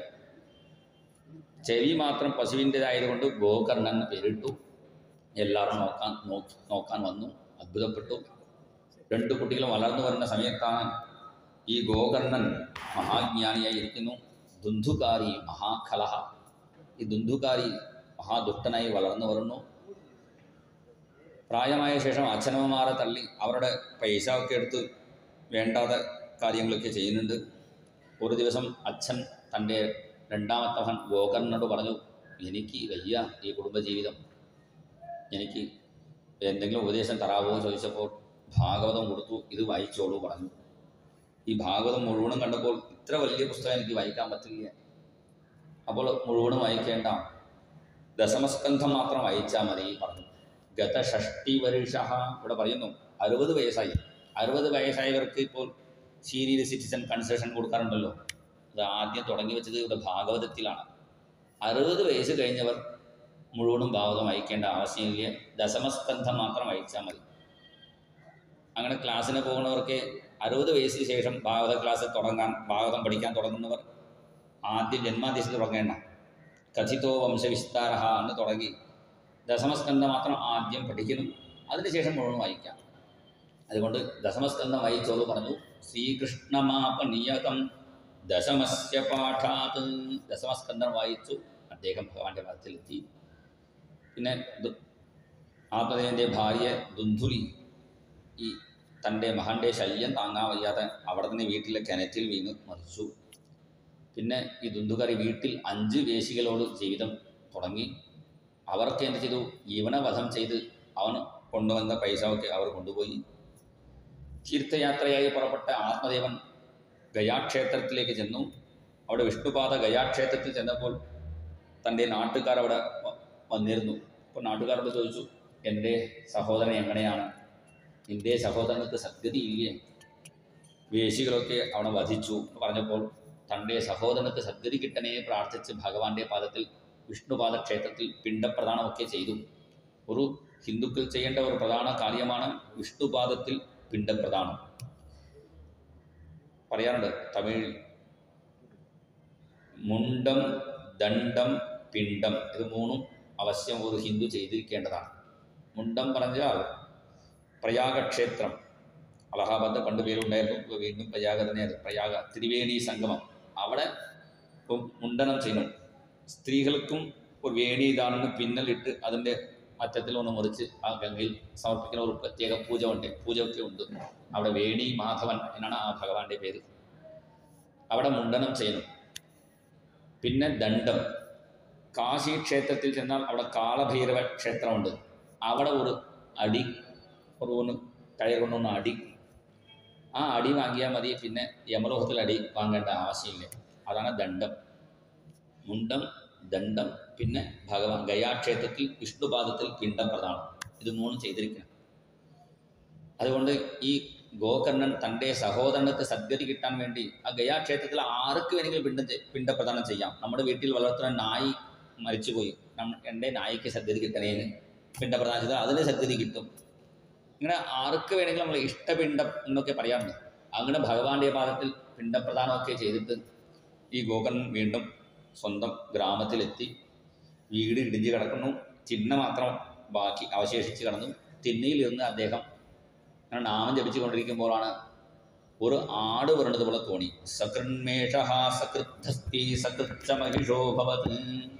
ചെവി മാത്രം പശുവിൻ്റെതായതുകൊണ്ട് ഗോകർണൻ എന്ന് പേരിട്ടു എല്ലാവരും നോക്കാൻ നോക്കി നോക്കാൻ വന്നു അത്ഭുതപ്പെട്ടു രണ്ട് കുട്ടികളും വളർന്നു വരുന്ന സമയത്താണ് ഈ ഗോകർണൻ മഹാജ്ഞാനിയായി ഇരിക്കുന്നു ദുന്ധുകാരി മഹാഖലഹ ഈ ദുന്ധുകാരി മഹാദുഷ്ടനായി വളർന്നു വരുന്നു പ്രായമായ ശേഷം അച്ഛനമ്മമാരെ തള്ളി അവരുടെ പൈസ ഒക്കെ എടുത്ത് വേണ്ടാത്ത കാര്യങ്ങളൊക്കെ ചെയ്യുന്നുണ്ട് ഒരു ദിവസം അച്ഛൻ തൻ്റെ രണ്ടാമത്തെ മകൻ ഗോകർണനോട് പറഞ്ഞു എനിക്ക് വയ്യ ഈ കുടുംബജീവിതം എനിക്ക് എന്തെങ്കിലും ഉപദേശം തരാവോ എന്ന് ചോദിച്ചപ്പോൾ ഭാഗവതം കൊടുത്തു ഇത് വായിച്ചോളൂ പറഞ്ഞു ഈ ഭാഗവതം മുഴുവനും കണ്ടപ്പോൾ ഇത്ര വലിയ പുസ്തകം എനിക്ക് വായിക്കാൻ പറ്റില്ല അപ്പോൾ മുഴുവനും വായിക്കേണ്ട ദശമസ്കന്ധം മാത്രം വായിച്ചാൽ മതി പറഞ്ഞു ഗത ഷഷ്ടി വർഷ ഇവിടെ പറയുന്നു അറുപത് വയസ്സായി അറുപത് വയസ്സായവർക്ക് ഇപ്പോൾ സീനിയർ സിറ്റിസൺ കൺസെഷൻ കൊടുക്കാറുണ്ടല്ലോ അത് ആദ്യം തുടങ്ങി വെച്ചത് ഇവിടെ ഭാഗവതത്തിലാണ് അറുപത് വയസ്സ് കഴിഞ്ഞവർ മുഴുവനും ഭാഗവതം വായിക്കേണ്ട ആവശ്യമില്ല ദശമസ്കന്ധം മാത്രം വായിച്ചാൽ മതി അങ്ങനെ ക്ലാസ്സിന് പോകുന്നവർക്ക് അറുപത് വയസ്സിന് ശേഷം ഭാഗവത ക്ലാസ് തുടങ്ങാൻ ഭാഗവതം പഠിക്കാൻ തുടങ്ങുന്നവർ ആദ്യം ജന്മാദേശത്ത് തുടങ്ങേണ്ട കഥിതോ വംശവിസ്താര എന്ന് തുടങ്ങി ദശമസ്കന്ധം മാത്രം ആദ്യം പഠിക്കുന്നു അതിനുശേഷം മുഴുവൻ വായിക്കാം അതുകൊണ്ട് ദശമസ്കന്ധം വായിച്ചോളൂ പറഞ്ഞു ശ്രീകൃഷ്ണമാപനിയകം ദശമസ്യ പാഠാത് ദശമസ്കന്ധം വായിച്ചു അദ്ദേഹം ഭഗവാന്റെ പദത്തിലെത്തി പിന്നെ ദു- ആത്മദേവൻ്റെ ഭാര്യ ദുന്ധുലി ഈ തൻ്റെ മകൻ്റെ ശല്യം താങ്ങാൻ വയ്യാതെ അവിടെ തന്നെ വീട്ടിലെ കിണറ്റിൽ വീണ് മരിച്ചു പിന്നെ ഈ ദുന്ധുകാരി വീട്ടിൽ അഞ്ച് വേശികളോട് ജീവിതം തുടങ്ങി അവർക്ക് എന്ത് ചെയ്തു ജീവനെ വധം ചെയ്ത് അവൻ കൊണ്ടുവന്ന പൈസ ഒക്കെ അവർ കൊണ്ടുപോയി തീർത്ഥയാത്രയായി പുറപ്പെട്ട ആത്മദേവൻ ഗയാക്ഷേത്രത്തിലേക്ക് ചെന്നു അവിടെ വിഷ്ണുപാദ ഗയാക്ഷേത്രത്തിൽ ചെന്നപ്പോൾ തൻ്റെ നാട്ടുകാർ അവിടെ വ- വന്നിരുന്നു അപ്പോൾ നാട്ടുകാരോട് ചോദിച്ചു എൻ്റെ സഹോദരൻ എങ്ങനെയാണ് നിൻ്റെ സഹോദരങ്ങൾക്ക് സദ്ഗതി ഇല്ലേ വേശികളൊക്കെ അവിടെ വധിച്ചു എന്ന് പറഞ്ഞപ്പോൾ തൻ്റെ സഹോദരങ്ങൾക്ക് സദ്ഗതി കിട്ടണേ പ്രാർത്ഥിച്ച് ഭഗവാന്റെ പാദത്തിൽ വിഷ്ണുപാദ ക്ഷേത്രത്തിൽ പിണ്ടപ്രദാനമൊക്കെ ചെയ്തു ഒരു ഹിന്ദുക്കൾ ചെയ്യേണ്ട ഒരു പ്രധാന കാര്യമാണ് വിഷ്ണുപാദത്തിൽ പിണ്ടപ്രദാനം പറയാറുണ്ട് തമിഴിൽ മുണ്ടം ദണ്ഡം പിണ്ടം ഇത് മൂന്നും അവശ്യം ഒരു ഹിന്ദു ചെയ്തിരിക്കേണ്ടതാണ് മുണ്ടം പറഞ്ഞാൽ പ്രയാഗക്ഷേത്രം അലഹാബാദ് പണ്ട് പേരുണ്ടായിരുന്നു ഇപ്പോൾ വീണ്ടും പ്രയാഗ തന്നെയാണ് പ്രയാഗ ത്രിവേണി സംഗമം അവിടെ ഇപ്പം മുണ്ടനം ചെയ്യണം സ്ത്രീകൾക്കും ഒരു വേണി ഇതാണെന്ന് പിന്നലിട്ട് അതിൻ്റെ അറ്റത്തിൽ ഒന്ന് മുറിച്ച് ആ ഗംഗയിൽ സമർപ്പിക്കുന്ന ഒരു പ്രത്യേക പൂജ ഉണ്ട് പൂജയൊക്കെ ഉണ്ട് അവിടെ വേണി മാധവൻ എന്നാണ് ആ ഭഗവാന്റെ പേര് അവിടെ മുണ്ടനം ചെയ്യണം പിന്നെ ദണ്ഡം കാശി ക്ഷേത്രത്തിൽ ചെന്നാൽ അവിടെ കാളഭൈരവ ക്ഷേത്രമുണ്ട് അവിടെ ഒരു അടി ഒരു ഒന്ന് കയർ കൊണ്ടൊന്ന് അടി ആ അടി വാങ്ങിയാൽ മതി പിന്നെ യമലോഹത്തിൽ അടി വാങ്ങേണ്ട ആവശ്യമില്ല അതാണ് ദണ്ഡം മുണ്ടം ദണ്ഡം പിന്നെ ഭഗവാൻ ഗയാക്ഷേത്രത്തിൽ വിഷ്ണുപാദത്തിൽ പിണ്ടം പ്രധാനം ഇത് മൂന്നും ചെയ്തിരിക്കണം അതുകൊണ്ട് ഈ ഗോകർണൻ തൻ്റെ സഹോദരനക്ക് സദ്ഗതി കിട്ടാൻ വേണ്ടി ആ ഗയാക്ഷേത്രത്തിൽ ആർക്ക് വേണമെങ്കിലും പിണ്ടം ചെ- പിണ്ടപ്രദാനം ചെയ്യാം നമ്മുടെ വീട്ടിൽ വളർത്തുന്ന നായി മരിച്ചുപോയി നമ്മ എൻ്റെ നായിക്ക് സദ്ഗതി കിട്ടണേന്ന് പിണ്ടപ്രദാനം ചെയ്താൽ അതിന് സദ്ഗതി കിട്ടും ഇങ്ങനെ ആർക്ക് വേണമെങ്കിലും നമ്മൾ ഇഷ്ടപിണ്ടം എന്നൊക്കെ പറയാറുണ്ട് അങ്ങനെ ഭഗവാന്റെ പാദത്തിൽ പിണ്ടപ്രദാനമൊക്കെ ചെയ്തിട്ട് ഈ ഗോകർണൻ വീണ്ടും സ്വന്തം ഗ്രാമത്തിലെത്തി വീട് ഇടിഞ്ഞ് കിടക്കുന്നു ചിഹ്ന മാത്രം ബാക്കി അവശേഷിച്ച് കിടന്നു തിണ്ണയിലിരുന്ന് അദ്ദേഹം അങ്ങനെ നാമം ജപിച്ചുകൊണ്ടിരിക്കുമ്പോഴാണ് ഒരു ആട് വരണത് പോലെ തോന്നി സകൃന്മേഷ സകൃദ്ധസ്തി സകൃച്ച മഹിഷോ ഭവത്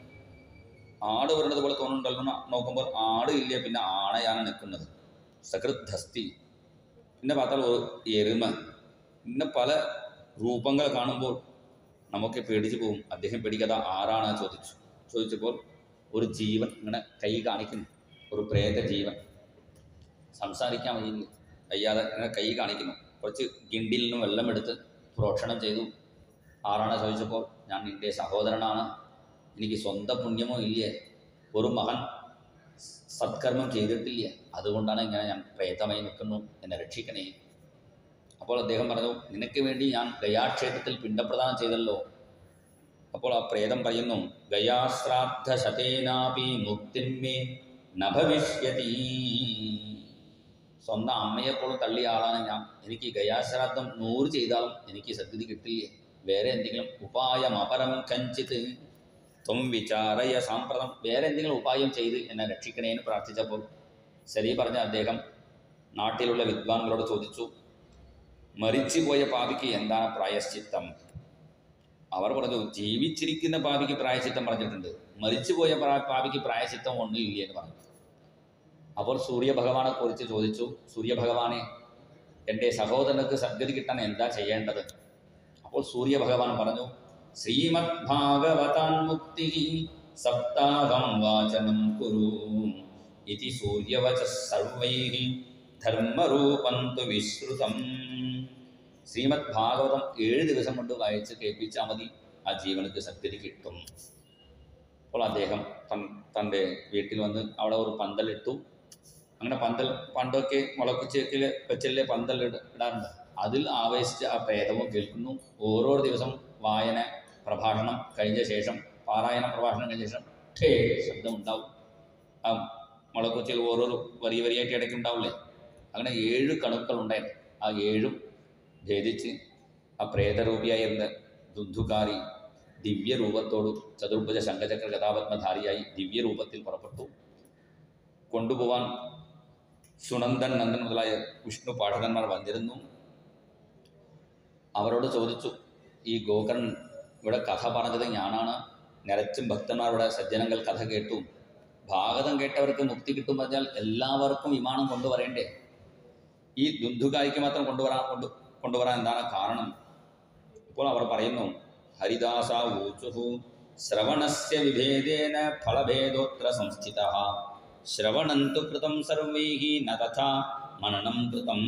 ആട് വരണത് പോലെ തോന്നുന്നുണ്ടല്ലോ എന്ന് നോക്കുമ്പോൾ ആട് ഇല്ല പിന്നെ ആണയാണ് നിൽക്കുന്നത് സകൃദ്ധസ്തി പിന്നെ பார்த்தாൽ ഒരു എരുമ പിന്നെ പല രൂപങ്ങൾ കാണുമ്പോൾ നമുക്ക് പേടിച്ചു പോകും അദ്ദേഹം പേടിക്കാതെ ആരാണ് ചോദിച്ചു ചോദിച്ചപ്പോൾ ഒരു ജീവൻ ഇങ്ങനെ കൈ കാണിക്കുന്നു ഒരു പ്രേത ജീവൻ സംസാരിക്കാൻ വയ്യില്ല വയ്യാതെ ഇങ്ങനെ കൈ കാണിക്കുന്നു കുറച്ച് ഗിണ്ടിൽ നിന്ന് വെള്ളമെടുത്ത് പ്രോക്ഷണം ചെയ്തു ആരാണ് ചോദിച്ചപ്പോൾ ഞാൻ നിൻ്റെ സഹോദരനാണ് എനിക്ക് സ്വന്തം പുണ്യമോ ഇല്ലേ ഒരു മകൻ സത്കർമ്മം ചെയ്തിട്ടില്ല അതുകൊണ്ടാണ് ഇങ്ങനെ ഞാൻ പ്രേതമായി നിൽക്കുന്നു എന്നെ രക്ഷിക്കണേ അപ്പോൾ അദ്ദേഹം പറഞ്ഞു നിനക്ക് വേണ്ടി ഞാൻ ഗയാക്ഷേത്രത്തിൽ പിണ്ടപ്രദാനം ചെയ്തല്ലോ അപ്പോൾ ആ പ്രേതം പറയുന്നു ഗയാശ്രാദ്ധ ശതേനാപി മുക്തിന്മേ നഭവിഷ്യതി സ്വന്തം അമ്മയെപ്പോലും തള്ളിയ ആളാണ് ഞാൻ എനിക്ക് ഗയാശ്രാദ്ധം നൂറ് ചെയ്താലും എനിക്ക് സദ്ഗതി കിട്ടില്ലേ വേറെ എന്തെങ്കിലും ഉപായം അപരം കഞ്ചിത് ത്വം വിചാരയ സാമ്പ്രതം വേറെ എന്തെങ്കിലും ഉപായം ചെയ്ത് എന്നെ രക്ഷിക്കണേ എന്ന് പ്രാർത്ഥിച്ചപ്പോൾ ശരി പറഞ്ഞ അദ്ദേഹം നാട്ടിലുള്ള വിദ്വാൻകളോട് ചോദിച്ചു മരിച്ചുപോയ പാപിക്ക് എന്താണ് പ്രായശ്ചിത്തം അവർ പറഞ്ഞു ജീവിച്ചിരിക്കുന്ന പാപിക്ക് പ്രായശ്ചിത്തം പറഞ്ഞിട്ടുണ്ട് മരിച്ചുപോയ പ്രാ- പാപിക്ക് പ്രായശ്ചിത്തം ഒന്നും ഇല്ല എന്ന് പറഞ്ഞു അപ്പോൾ സൂര്യഭഗവാനെ കുറിച്ച് ചോദിച്ചു സൂര്യഭഗവാനെ എൻ്റെ സഹോദരനക്ക് സദ്ഗതി കിട്ടാൻ എന്താ ചെയ്യേണ്ടത് അപ്പോൾ സൂര്യഭഗവാൻ പറഞ്ഞു ശ്രീമദ് ഭാഗവതാൻ മുക്തി സപ്താഹം വാചനം കുരു ഇതി സൂര്യവച സർവൈ ധർമ്മരൂപം തു വിശ്രുതം ശ്രീമദ് ഭാഗവതം ഏഴ് ദിവസം കൊണ്ട് വായിച്ച് കേൾപ്പിച്ചാൽ മതി ആ ജീവനക്ക് സദ്ഗതി കിട്ടും അപ്പോൾ അദ്ദേഹം തൻ തൻ്റെ വീട്ടിൽ വന്ന് അവിടെ ഒരു പന്തലിട്ടു അങ്ങനെ പന്തൽ പണ്ടൊക്കെ മുളക്കുച്ചേക്കിൽ വെച്ചല്ലേ പന്തൽ ഇട- ഇടാറുണ്ട് അതിൽ ആവേശിച്ച് ആ പ്രേതവും കേൾക്കുന്നു ഓരോ ദിവസം വായന പ്രഭാഷണം കഴിഞ്ഞ ശേഷം പാരായണ പ്രഭാഷണം കഴിഞ്ഞ ശേഷം ഠേ ശബ്ദം ഉണ്ടാവും ആ മുളക്കുച്ചിയിൽ ഓരോ വരി വരിയായിട്ട് ഇടയ്ക്ക് ഉണ്ടാവില്ലേ അങ്ങനെ ഏഴ് കണുക്കൾ ഉണ്ടായിരുന്നു ആ ഏഴും ഭേദിച്ച് ആ പ്രേതരൂപിയായിരുന്ന ദുന്ധുകാരി ദിവ്യരൂപത്തോട് ചതുർഭുജ ശംഖചക്ര ഗതാപത്മധാരിയായി ദിവ്യരൂപത്തിൽ പുറപ്പെട്ടു കൊണ്ടുപോവാൻ സുനന്ദൻ നന്ദൻ മുതലായ വിഷ്ണു പാഠകന്മാർ വന്നിരുന്നു അവരോട് ചോദിച്ചു ഈ ഗോകർൺ ഇവിടെ കഥ പറഞ്ഞത് ഞാനാണ് നിരച്ചും ഭക്തന്മാരുടെ സജ്ജനങ്ങൾ കഥ കേട്ടു ഭാഗതം കേട്ടവർക്ക് മുക്തി കിട്ടും പറഞ്ഞാൽ എല്ലാവർക്കും വിമാനം കൊണ്ടുവരേണ്ടേ ഈ ദുന്ധുകാരിക്ക് മാത്രം കൊണ്ടുവരാൻ കൊണ്ട് കൊണ്ടുവരാൻ എന്താണ് കാരണം ഇപ്പോൾ അവർ പറയുന്നു ഹരിദാസ ഊചുഹു ശ്രവണസ്യ വിഭേദേന ഫലഭേദോത്ര സംസ്ഥിത ശ്രവണം തു കൃതം സർവൈः ന തഥാ മനനം കൃതം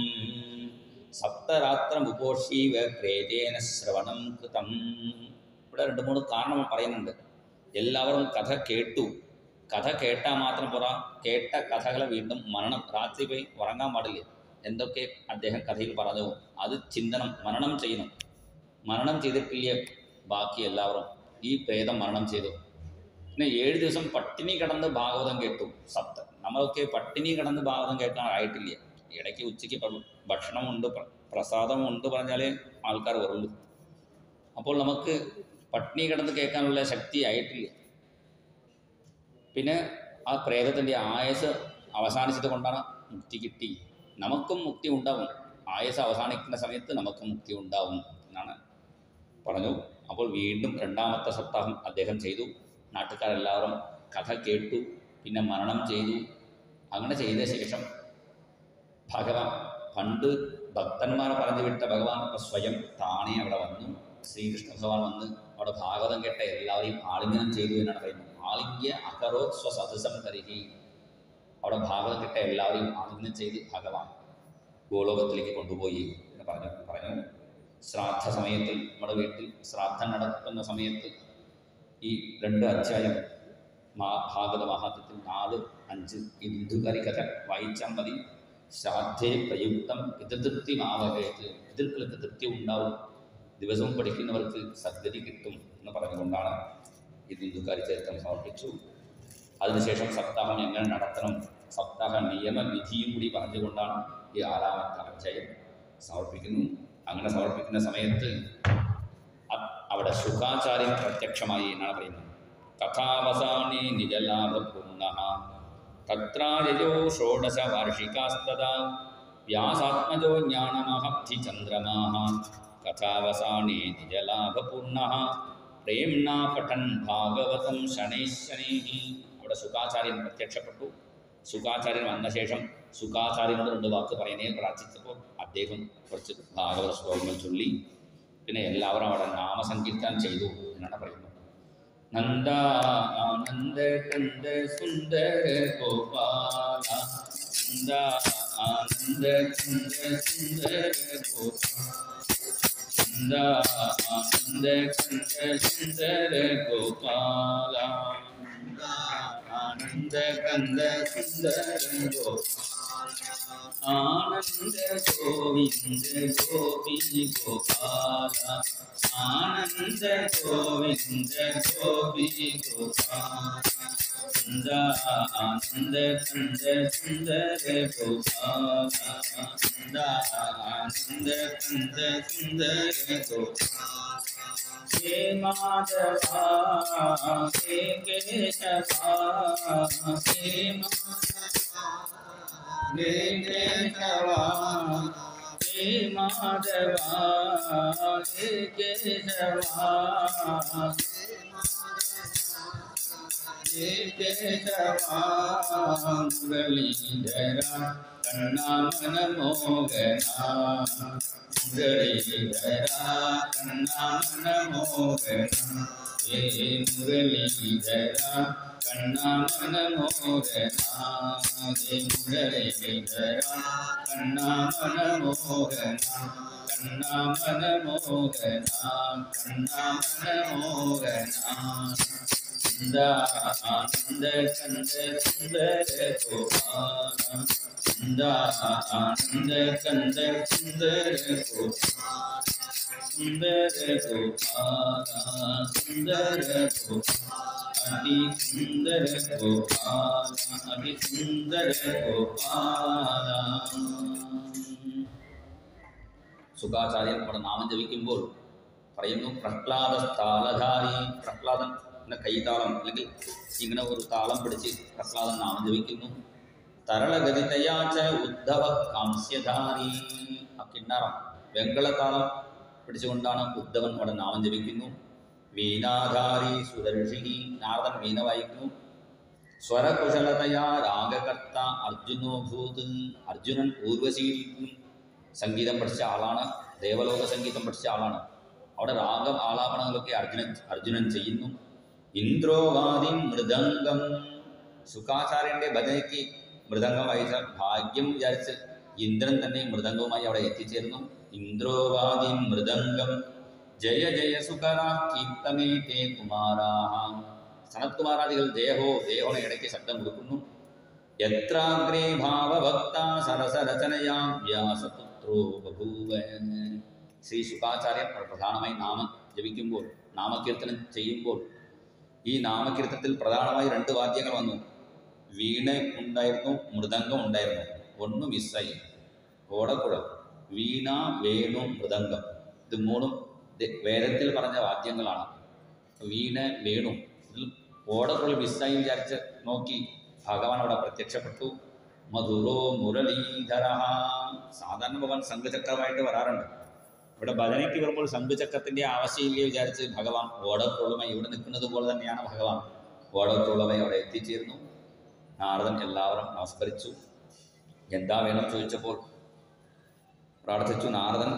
സപ്തരാത്രമുപോഷീവ പ്രേതേന ശ്രവണം കൃതം ഇവിടെ രണ്ട് മൂന്ന് കാരണം പറയുന്നുണ്ട് എല്ലാവരും കഥ കേട്ടു കഥ കേട്ടാൽ മാത്രം പോരാ കേട്ട കഥകളെ വീണ്ടും മരണം രാത്രി പോയി ഉറങ്ങാൻ പാടില്ല എന്തൊക്കെ അദ്ദേഹം കഥയിൽ പറഞ്ഞു അത് ചിന്തനം മനനം ചെയ്യണം മരണം ചെയ്തിട്ടില്ല ബാക്കി എല്ലാവരും ഈ പ്രേതം മരണം ചെയ്തു പിന്നെ ഏഴ് ദിവസം പട്ടിണി കിടന്ന് ഭാഗവതം കേട്ടു സപ്ത നമ്മളൊക്കെ പട്ടിണി കിടന്ന് ഭാഗവതം കേൾക്കാൻ ആയിട്ടില്ല ഇടയ്ക്ക് ഉച്ചയ്ക്ക് ഭ- ഭക്ഷണമുണ്ട് പ്ര- പ്രസാദമുണ്ട് പറഞ്ഞാലേ ആൾക്കാർ വരുള്ളൂ അപ്പോൾ നമുക്ക് പട്ടിണി കിടന്ന് കേൾക്കാനുള്ള ശക്തി ആയിട്ടില്ല പിന്നെ ആ പ്രേതത്തിൻ്റെ ആയസ് അവസാനിച്ചത് കൊണ്ടാണ് മുക്തി കിട്ടി നമുക്കും മുക്തി ഉണ്ടാവും ആയസ് അവസാനിക്കുന്ന സമയത്ത് നമുക്ക് മുക്തി ഉണ്ടാവും എന്നാണ് പറഞ്ഞു അപ്പോൾ വീണ്ടും രണ്ടാമത്തെ സപ്താഹം അദ്ദേഹം ചെയ്തു നാട്ടുകാരെല്ലാവരും കഥ കേട്ടു പിന്നെ മരണം ചെയ്തു അങ്ങനെ ചെയ്ത ശേഷം ഭഗവാൻ പണ്ട് ഭക്തന്മാരെ പറഞ്ഞു വിട്ട ഭഗവാൻ ഇപ്പം സ്വയം താണേ അവിടെ വന്നു ശ്രീകൃഷ്ണ ഭഗവാൻ വന്ന് അവിടെ ഭാഗവതം കേട്ട എല്ലാവരെയും ആലിംഗനം ചെയ്തു എന്നാണ് പറയുന്നത് ആലിംഗ്യ അകരോ സ്വസദസം തരികി അവിടെ ഭാഗവതം കേട്ട എല്ലാവരെയും ആലിംഗനം ചെയ്ത് ഭഗവാൻ ഗോലോകത്തിലേക്ക് കൊണ്ടുപോയി എന്ന് പറഞ്ഞു പറഞ്ഞു ശ്രാദ്ധ സമയത്തിൽ നമ്മുടെ വീട്ടിൽ ശ്രാദ്ധം നടക്കുന്ന സമയത്ത് ഈ രണ്ട് അധ്യായം മാ ഭാഗവത മഹാത്മ്യത്തിൽ നാല് അഞ്ച് ഈ ദുന്ധുകാരി കഥ വായിച്ചാൽ മതി ശ്രാദ്ധേ പ്രയുക്തം പിതൃതൃപ്തി മാവകേത് പിതൃക്കൾക്ക് തൃപ്തി ഉണ്ടാവും ദിവസവും പഠിക്കുന്നവർക്ക് സദ്ഗതി കിട്ടും എന്ന് പറഞ്ഞുകൊണ്ടാണ് ഈ ദുന്ധുകാരി ചരിത്രം സമർപ്പിച്ചു അതിനുശേഷം സപ്താഹം എങ്ങനെ നടത്തണം സപ്താഹ നിയമവിധിയും കൂടി പറഞ്ഞുകൊണ്ടാണ് ഈ ആറാമത്തെ അധ്യായം സമർപ്പിക്കുന്നു അങ്ങനെ സമർപ്പിക്കുന്ന സമയത്ത് അ- അവിടെ ശുഖാചാര്യൻ പ്രത്യക്ഷമായി എന്നാണ് പറയുന്നത് കഥാവസാനേ നിജലാഭപൂർണ തത്രായയോ ഷോഡശ വാർഷികാസ്തദാ വ്യാസാത്മജോ ജ്ഞാനമഹബ്ധിചന്ദ്രമാः കഥാവസാനേ നിജലാഭപൂർണः പ്രേംണ പഠൻ ഭാഗവതം ശനൈശനൈः അവിടെ സുഖാചാര്യൻ പ്രത്യക്ഷപ്പെട്ടു സുഖാചാര്യൻ വന്ന ശേഷം സുഖാചാര്യനോട് രണ്ട് വാക്ക് പറയുന്നതിൽ പ്രാർത്ഥിച്ചപ്പോൾ അദ്ദേഹം കുറച്ച് ഭാഗവത ശ്ലോകങ്ങൾ ചൊല്ലി പിന്നെ എല്ലാവരും അവിടെ നാമസങ്കീർത്തനം ചെയ്തു എന്നാണ് പറയുന്നത് നന്ദ ആനന്ദ കന്ദ സുന്ദര ഗോപാല നന്ദ ആനന്ദ കന്ദ സുന്ദര ഗോപാല നന്ദ ആനന്ദ കന്ദ സുന്ദര ഗോപാല ആനന്ദ കന്ദ സുന്ദര ഗോപാല ആനന്ദ ഗോവിന്ദ ഗോപി ഗോപാല ആനന്ദ ഗോവിന്ദ ഗോപി ഗോപാല ആനന്ദ കന്ദ സുന്ദര ഗോപാല ആനന്ദ കന്ദ സുന്ദര ഗോപാല ഹേ മാധവ ഹേ കേശവ ഹേ ഹേ കേശവ ഹേ മാധവ ഹേ കേശവ ഹേ കേശവ മുരളീധര കണ്ണാമന മോഹന മുരളീധര കണ്ണാമന മോഹന ഹേ മുരളീധര കണ്ണാമന മോഹന ഹേ മുരളീധര കണ്ണാമന മോഹന കണ്ണാമന മോഹന കണ്ണാമന മോഹന ആനന്ദ കന്ദ സുന്ദര ഗോപാല ആനന്ദ കന്ദ സുന്ദര ഗോപാല സുന്ദര ഗോപാല സുന്ദര ഗോപാല അതി സുന്ദര ഗോപാല അതി സുന്ദര ഗോപാല സുഖാചാര്യൻ അവിടെ നാമം ജപിക്കുമ്പോൾ പറയുന്നു പ്രഹ്ലാദസ്ഥാലധാരി പ്രഹ്ലാദൻ എന്ന കൈതാളം അല്ലെങ്കിൽ ഇങ്ങനെ ഒരു താളം പിടിച്ച് പ്രഹ്ലാദൻ നാമം ജപിക്കുന്നു തരളഗതിതയാച്ച ഉദ്ധവ കാംസ്യധാരി ആ കിണ്ണറം വെങ്കളത്താളം പിടിച്ചുകൊണ്ടാണ് ഉദ്ധവൻ അവിടെ നാമം ജപിക്കുന്നു വീണാധാരി സുദർശിനി നാരദൻ വീണ വായിക്കുന്നു സ്വരകുശലതയാ രാഗകർത്ത അർജുനോ ഭൂത് അർജുനൻ ഊർവശിയിലും സംഗീതം പഠിച്ച ആളാണ് ദേവലോക സംഗീതം പഠിച്ച ആളാണ് അവിടെ രാഗം ആലാപനങ്ങളൊക്കെ അർജുനൻ അർജുനൻ ചെയ്യുന്നു ഇന്ദ്രോവാദി മൃദംഗം സുഖാചാര്യന്റെ ഭജനയ്ക്ക് മൃദംഗം വായിച്ച ഭാഗ്യം വിചാരിച്ച് ഇന്ദ്രൻ തന്നെ മൃദംഗവുമായി അവിടെ എത്തിച്ചേർന്നു ഇന്ദ്രോവാദി മൃദംഗം ജയ ജയ സുഖരാ കീർത്തനേ തേ കുമാരാഹ സനത്കുമാരാദികൾ ദേഹോ ദേഹോ ഇടയ്ക്ക് ശബ്ദം കൊടുക്കുന്നു യത്രാഗ്രേ ഭാവഭക്ത സരസരചനയാ വ്യാസപുത്രോ ബഭൂവ ശ്രീ ശുക്കാചാര്യൻ പ്രധാനമായി നാമം ജപിക്കുമ്പോൾ നാമകീർത്തനം ചെയ്യുമ്പോൾ ഈ നാമകീർത്തനത്തിൽ പ്രധാനമായി രണ്ട് വാദ്യങ്ങൾ വന്നു വീണ ഉണ്ടായിരുന്നു മൃദംഗം ഉണ്ടായിരുന്നു ഒന്ന് മിസ്സായി ഓടക്കുഴൽ വീണ വേണു മൃദംഗം ഇത് മൂന്നും ദ- വേദത്തിൽ പറഞ്ഞ വാദ്യങ്ങളാണ് വീണ വേണു ഇതിൽ ഓടക്കുഴൽ മിസ്സായി വിചാരിച്ച് നോക്കി ഭഗവാൻ അവിടെ പ്രത്യക്ഷപ്പെട്ടു മധുരോ മുരളീധര സാധാരണ ഭഗവാൻ സംഘചക്രമായിട്ട് വരാറുണ്ട് ഇവിടെ ഭജനയ്ക്ക് വരുമ്പോൾ സംഘചക്രത്തിന്റെ ആവശ്യമില്ലേ വിചാരിച്ച് ഭഗവാൻ ഓടക്കുള്ളുമായി ഇവിടെ നിൽക്കുന്നത് പോലെ തന്നെയാണ് ഭഗവാൻ ഓടക്കുള്ളുമായി അവിടെ എത്തിച്ചേർന്നു നാരദൻ എല്ലാവരും നമസ്കരിച്ചു എന്താ വേണം ചോദിച്ചപ്പോൾ പ്രാർത്ഥിച്ചു നാരദൻ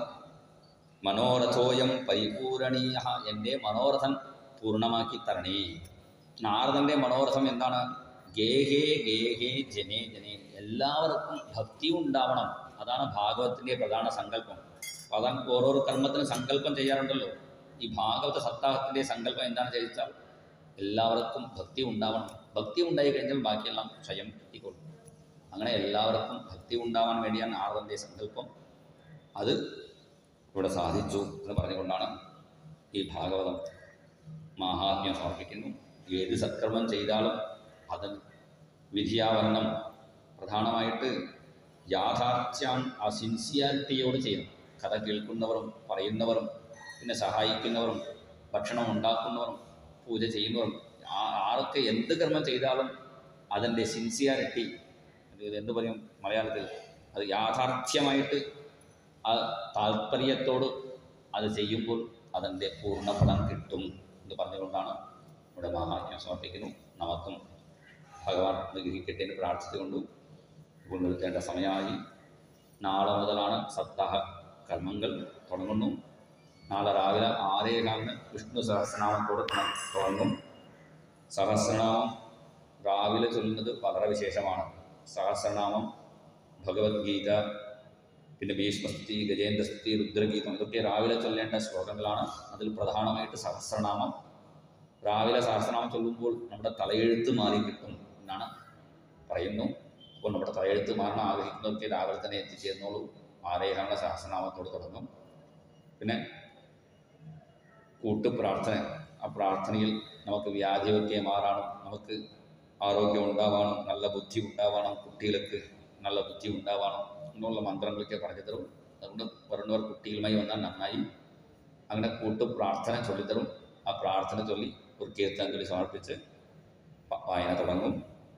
മനോരഥോയം പരിപൂരണീയ എൻ്റെ മനോരഥം പൂർണ്ണമാക്കി തരണേ നാരദൻ്റെ മനോരഥം എന്താണ് ഗേഹേ ഗേഹേ ജനേ ജനേ എല്ലാവർക്കും ഭക്തി ഉണ്ടാവണം അതാണ് ഭാഗവത്തിൻ്റെ പ്രധാന സങ്കല്പം അപ്പോൾ അതാണ് ഓരോരോ കർമ്മത്തിന് സങ്കല്പം ചെയ്യാറുണ്ടല്ലോ ഈ ഭാഗവത സപ്താഹത്തിൻ്റെ സങ്കല്പം എന്താണ് ചോദിച്ചാൽ എല്ലാവർക്കും ഭക്തി ഉണ്ടാവണം ഭക്തി ഉണ്ടായി കഴിഞ്ഞാൽ ബാക്കിയെല്ലാം സ്വയം കിട്ടിക്കൊള്ളും അങ്ങനെ എല്ലാവർക്കും ഭക്തി ഉണ്ടാവാൻ വേണ്ടിയാണ് നാരദൻ്റെ സങ്കല്പം അത് ഇവിടെ സാധിച്ചു എന്ന് പറഞ്ഞുകൊണ്ടാണ് ഈ ഭാഗവതം മാഹാത്മ്യം സമർപ്പിക്കുന്നു ഏത് സത്കർമ്മം ചെയ്താലും അത് വിധിയാവരണം പ്രധാനമായിട്ട് യാഥാർത്ഥ്യം ആ സിൻസിയാരിറ്റിയോട് ചെയ്യണം കഥ കേൾക്കുന്നവരും പറയുന്നവരും പിന്നെ സഹായിക്കുന്നവരും ഭക്ഷണം ഉണ്ടാക്കുന്നവരും പൂജ ചെയ്യുന്നവരും ആ- ആരൊക്കെ എന്ത് കർമ്മം ചെയ്താലും അതിൻ്റെ സിൻസിയാരിറ്റി ഇത് എന്ത് പറയും മലയാളത്തിൽ അത് യാഥാർത്ഥ്യമായിട്ട് ആ താല്പര്യത്തോട് അത് ചെയ്യുമ്പോൾ അതിൻ്റെ പൂർണ്ണഫലം കിട്ടും എന്ന് പറഞ്ഞുകൊണ്ടാണ് ഇവിടെ മഹാത്മ്യം സമർപ്പിക്കുന്നു നമുക്കും ഭഗവാൻ അനുഗ്രഹിക്കട്ടെ എന്ന് പ്രാർത്ഥിച്ചുകൊണ്ടും ഇപ്പോൾ നിർത്തേണ്ട സമയമായി നാളെ മുതലാണ് സപ്താഹ കർമ്മങ്ങൾ തുടങ്ങുന്നു നാളെ രാവിലെ ആറേ കാലിന് വിഷ്ണു സഹസ്രനാമത്തോട് തുട- തുടങ്ങും സഹസ്രനാമം രാവിലെ ചൊല്ലുന്നത് വളരെ വിശേഷമാണ് സഹസ്രനാമം ഭഗവത്ഗീത പിന്നെ ഭീഷ്മസ്തി ഗജേന്ദ്രസ്തി രുദ്രഗീതം ഇതൊക്കെ രാവിലെ ചൊല്ലേണ്ട ശ്ലോകങ്ങളാണ് അതിൽ പ്രധാനമായിട്ട് സഹസ്രനാമം രാവിലെ സഹസ്രനാമം ചൊല്ലുമ്പോൾ നമ്മുടെ തലയെഴുത്ത് മാറി കിട്ടും എന്നാണ് പറയുന്നു അപ്പോൾ നമ്മുടെ തലയെഴുത്ത് മാറണം ആഗ്രഹിക്കുന്നവർക്ക് രാവിലെ തന്നെ എത്തിച്ചേർന്നോളൂ ആരേകാല സഹസ്രനാമത്തോട് തുടങ്ങും പിന്നെ കൂട്ടു പ്രാർത്ഥന ആ പ്രാർത്ഥനയിൽ നമുക്ക് വ്യാധിയൊക്കെ മാറാനും നമുക്ക് ആരോഗ്യം ഉണ്ടാവാനും നല്ല ബുദ്ധി ഉണ്ടാവാനും കുട്ടികൾക്ക് നല്ല ബുദ്ധി ഉണ്ടാവാനും എന്നുള്ള മന്ത്രങ്ങളൊക്കെ പറഞ്ഞു തരും അതുകൊണ്ട് വരുന്നവർ കുട്ടികളുമായി വന്നാൽ നന്നായി അങ്ങനെ കൂട്ടു പ്രാർത്ഥന ചൊല്ലിത്തരും ആ പ്രാർത്ഥന ചൊല്ലി ഒരു കീർത്തനത്തിൽ സമർപ്പിച്ച് പ- വായന തുടങ്ങും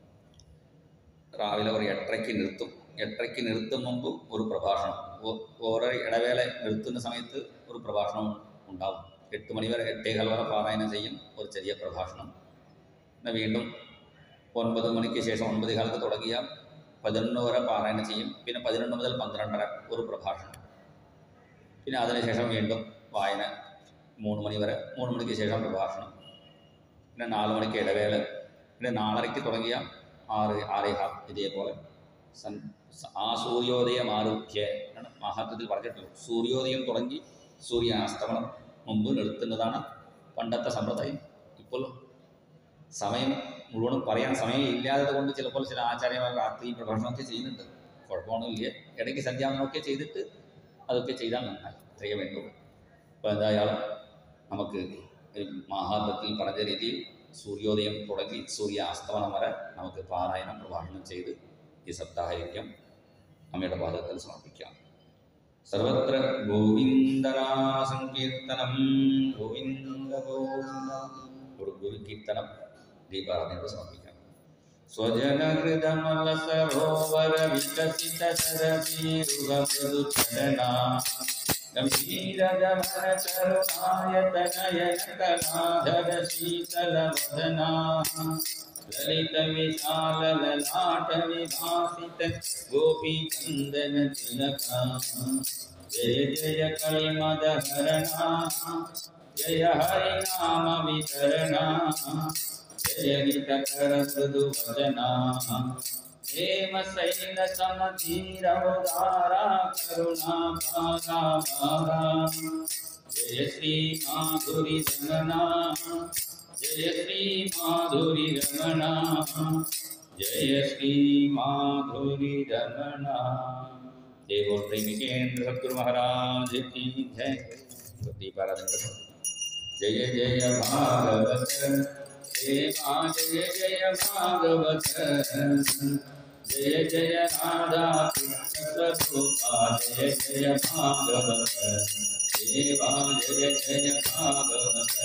രാവിലെ ഒരു എട്ടരയ്ക്ക് നിർത്തും എട്ടരയ്ക്ക് നിർത്തും മുമ്പ് ഒരു പ്രഭാഷണം ഓ- ഓരോ ഇടവേള നിർത്തുന്ന സമയത്ത് ഒരു പ്രഭാഷണം ഉണ്ടാവും എട്ട് മണി വരെ എട്ടേകാൽ വരെ പാരായണം ചെയ്യും ഒരു ചെറിയ പ്രഭാഷണം പിന്നെ വീണ്ടും ഒൻപത് മണിക്ക് ശേഷം ഒൻപത് കാലത്ത് തുടങ്ങിയ പതിനൊന്ന് വരെ പാരായണം ചെയ്യും പിന്നെ പതിനൊന്ന് മുതൽ പന്ത്രണ്ടര ഒരു പ്രഭാഷണം പിന്നെ അതിനുശേഷം വീണ്ടും വായന മൂന്ന് മണി വരെ മൂന്ന് മണിക്ക് ശേഷം പ്രഭാഷണം പിന്നെ നാല് മണിക്ക് ഇടവേള പിന്നെ നാലരയ്ക്ക് തുടങ്ങിയ ആറ് ആറേഹാ ഇതേപോലെ സൻ സ- ആ സൂര്യോദയം ആരോഗ്യ എന്നാണ് മഹാത്മത്തിൽ പറഞ്ഞിട്ടുള്ളത് സൂര്യോദയം തുടങ്ങി സൂര്യാസ്തമനം മുമ്പ് നിർത്തുന്നതാണ് പണ്ടത്തെ സമ്പ്രദായം ഇപ്പോൾ സമയം മുഴുവനും പറയാൻ സമയം ഇല്ലാത്തത് കൊണ്ട് ചിലപ്പോൾ ചില ആചാര്യന്മാർ രാത്രി പ്രഭാഷണമൊക്കെ ചെയ്യുന്നുണ്ട് കുഴപ്പമൊന്നുമില്ല ഇടയ്ക്ക് സന്ധ്യാവനമൊക്കെ ചെയ്തിട്ട് അതൊക്കെ ചെയ്താൽ നന്നായി അത്രയേ വേണ്ടുള്ളൂ അപ്പോൾ എന്തായാലും നമുക്ക് ഈ മഹാത്മത്തിൽ പറഞ്ഞ രീതിയിൽ സൂര്യോദയം തുടങ്ങി സൂര്യാസ്തമനം വരെ നമുക്ക് പാരായണം പ്രഭാഷണം ചെയ്ത് ഈ സപ്താഹയജ്ഞം അമ്മയുടെ പാദത്തിൽ സമർപ്പിക്കാം സർവത്ര ഗോവിന്ദനാസങ്കീർത്തനം ഗോവിന്ദ ഗോവിന്ദ ഒരു ഗുരുകീർത്തനം ദീപാരാധനയോട് സമർപ്പിക്കാം സ്വജനഹൃദമല സരോവര വികസിത ശരവീരുഗമൃദുചരണ ഗംഭീരഗമന കരുണായതനയനകനാധര ശീതലവദനാ ലളിത വിശാല ലലാಟ വിഭാസിത ഗോപീചന്ദന തിലകാ ജയ ജയ കളിമദ ഹരണ ജയ ഹരിനാമ വിതരണ ജയ ഹിതകര മൃദു വദന ഹേಮ ಶೈಲ ಸಮಧೀರ ಉದಾರ ಕರುಣಾ ಪಾರ ಜಯ ಶ್ರೀ ಮಾಧುರಿ ರಮಣ ಜಯ ಶ್ರೀ ಮಾಧುರಿ ರಮಣ ಜಯ ಶ್ರೀ ಮಾಧುರಿ ರಮಣ देवो प्रेमिकेन्द्र सद्गुरु महाराज की जय दीपाराधन जय जय भागवत देवा जय जय भागवत जय जय राधा कृष्ण स्वरूपा जय जय भागवत देवा जय जय भागवत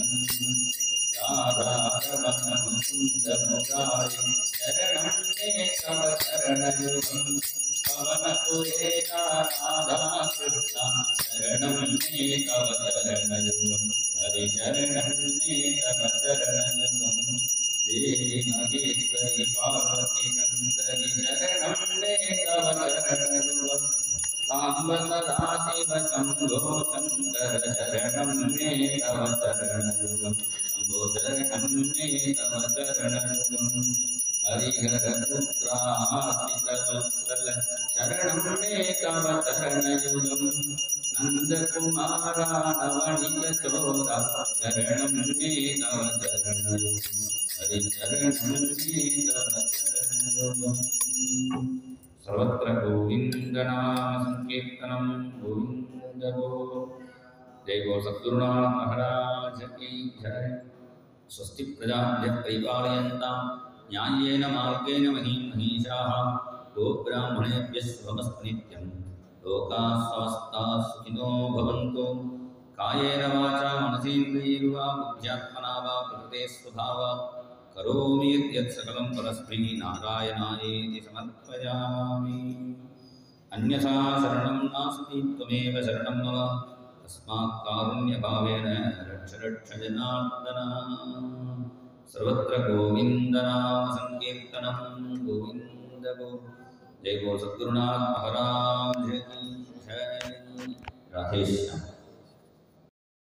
राधा रमण मुकुन्द मुरारि शरणं मे तव शरणयुगम् पवनपुरे राधा कृष्ण शरणं मे तव शरणयुगम् हरिशरणं मे तव शरणयुगम् देवि महेश्वरि पार्वति शङ्करि शरणं मे तव शरणयुगम् साम्ब सदाशिव शम्भो शङ्कर शरणं मे तव शरणयुगम् शम्भो शरणं मे तव शरणयुगम् हरिहरपुत्राश्रितवत्सल शरणं मे तव शरणयुगम् नन्दकुमारानवणिकचोरा शरणं मे तव शरणयुगम् हरिशरणं मे तव शरणयुगम् सर्वत्र गोविन्दनामसङ्कीर्तनं गोविन्द गो जय गो सद्गुरुनाथ महाराज की जय स्वस्ति प्रजाभ्यः परिपालयन्तां न्याय्येन मार्गेण महीं महीषाः गोब्राह्मणेभ्यः शुभमस्तु नित्यं लोकाः समस्ताः सुखिनो भवन्तु कायेन वाचा मनसेन्द्रियैर्वा बुद्ध्यात्मना वा प्रकृते स्वभावात् करोमि यत् सकलं परस्मै नारायणायेति समर्पयामि अन्यथा शरणं नास्ति त्वमेव शरणं मम तस्मात् कारुण्यभावेन रक्ष रक्ष जनार्दन सर्वत्र गोविन्दनामसङ्कीर्तनं गोविन्द गो जय गो सद्गुरुनाथ महाराज की जय राधेश्याम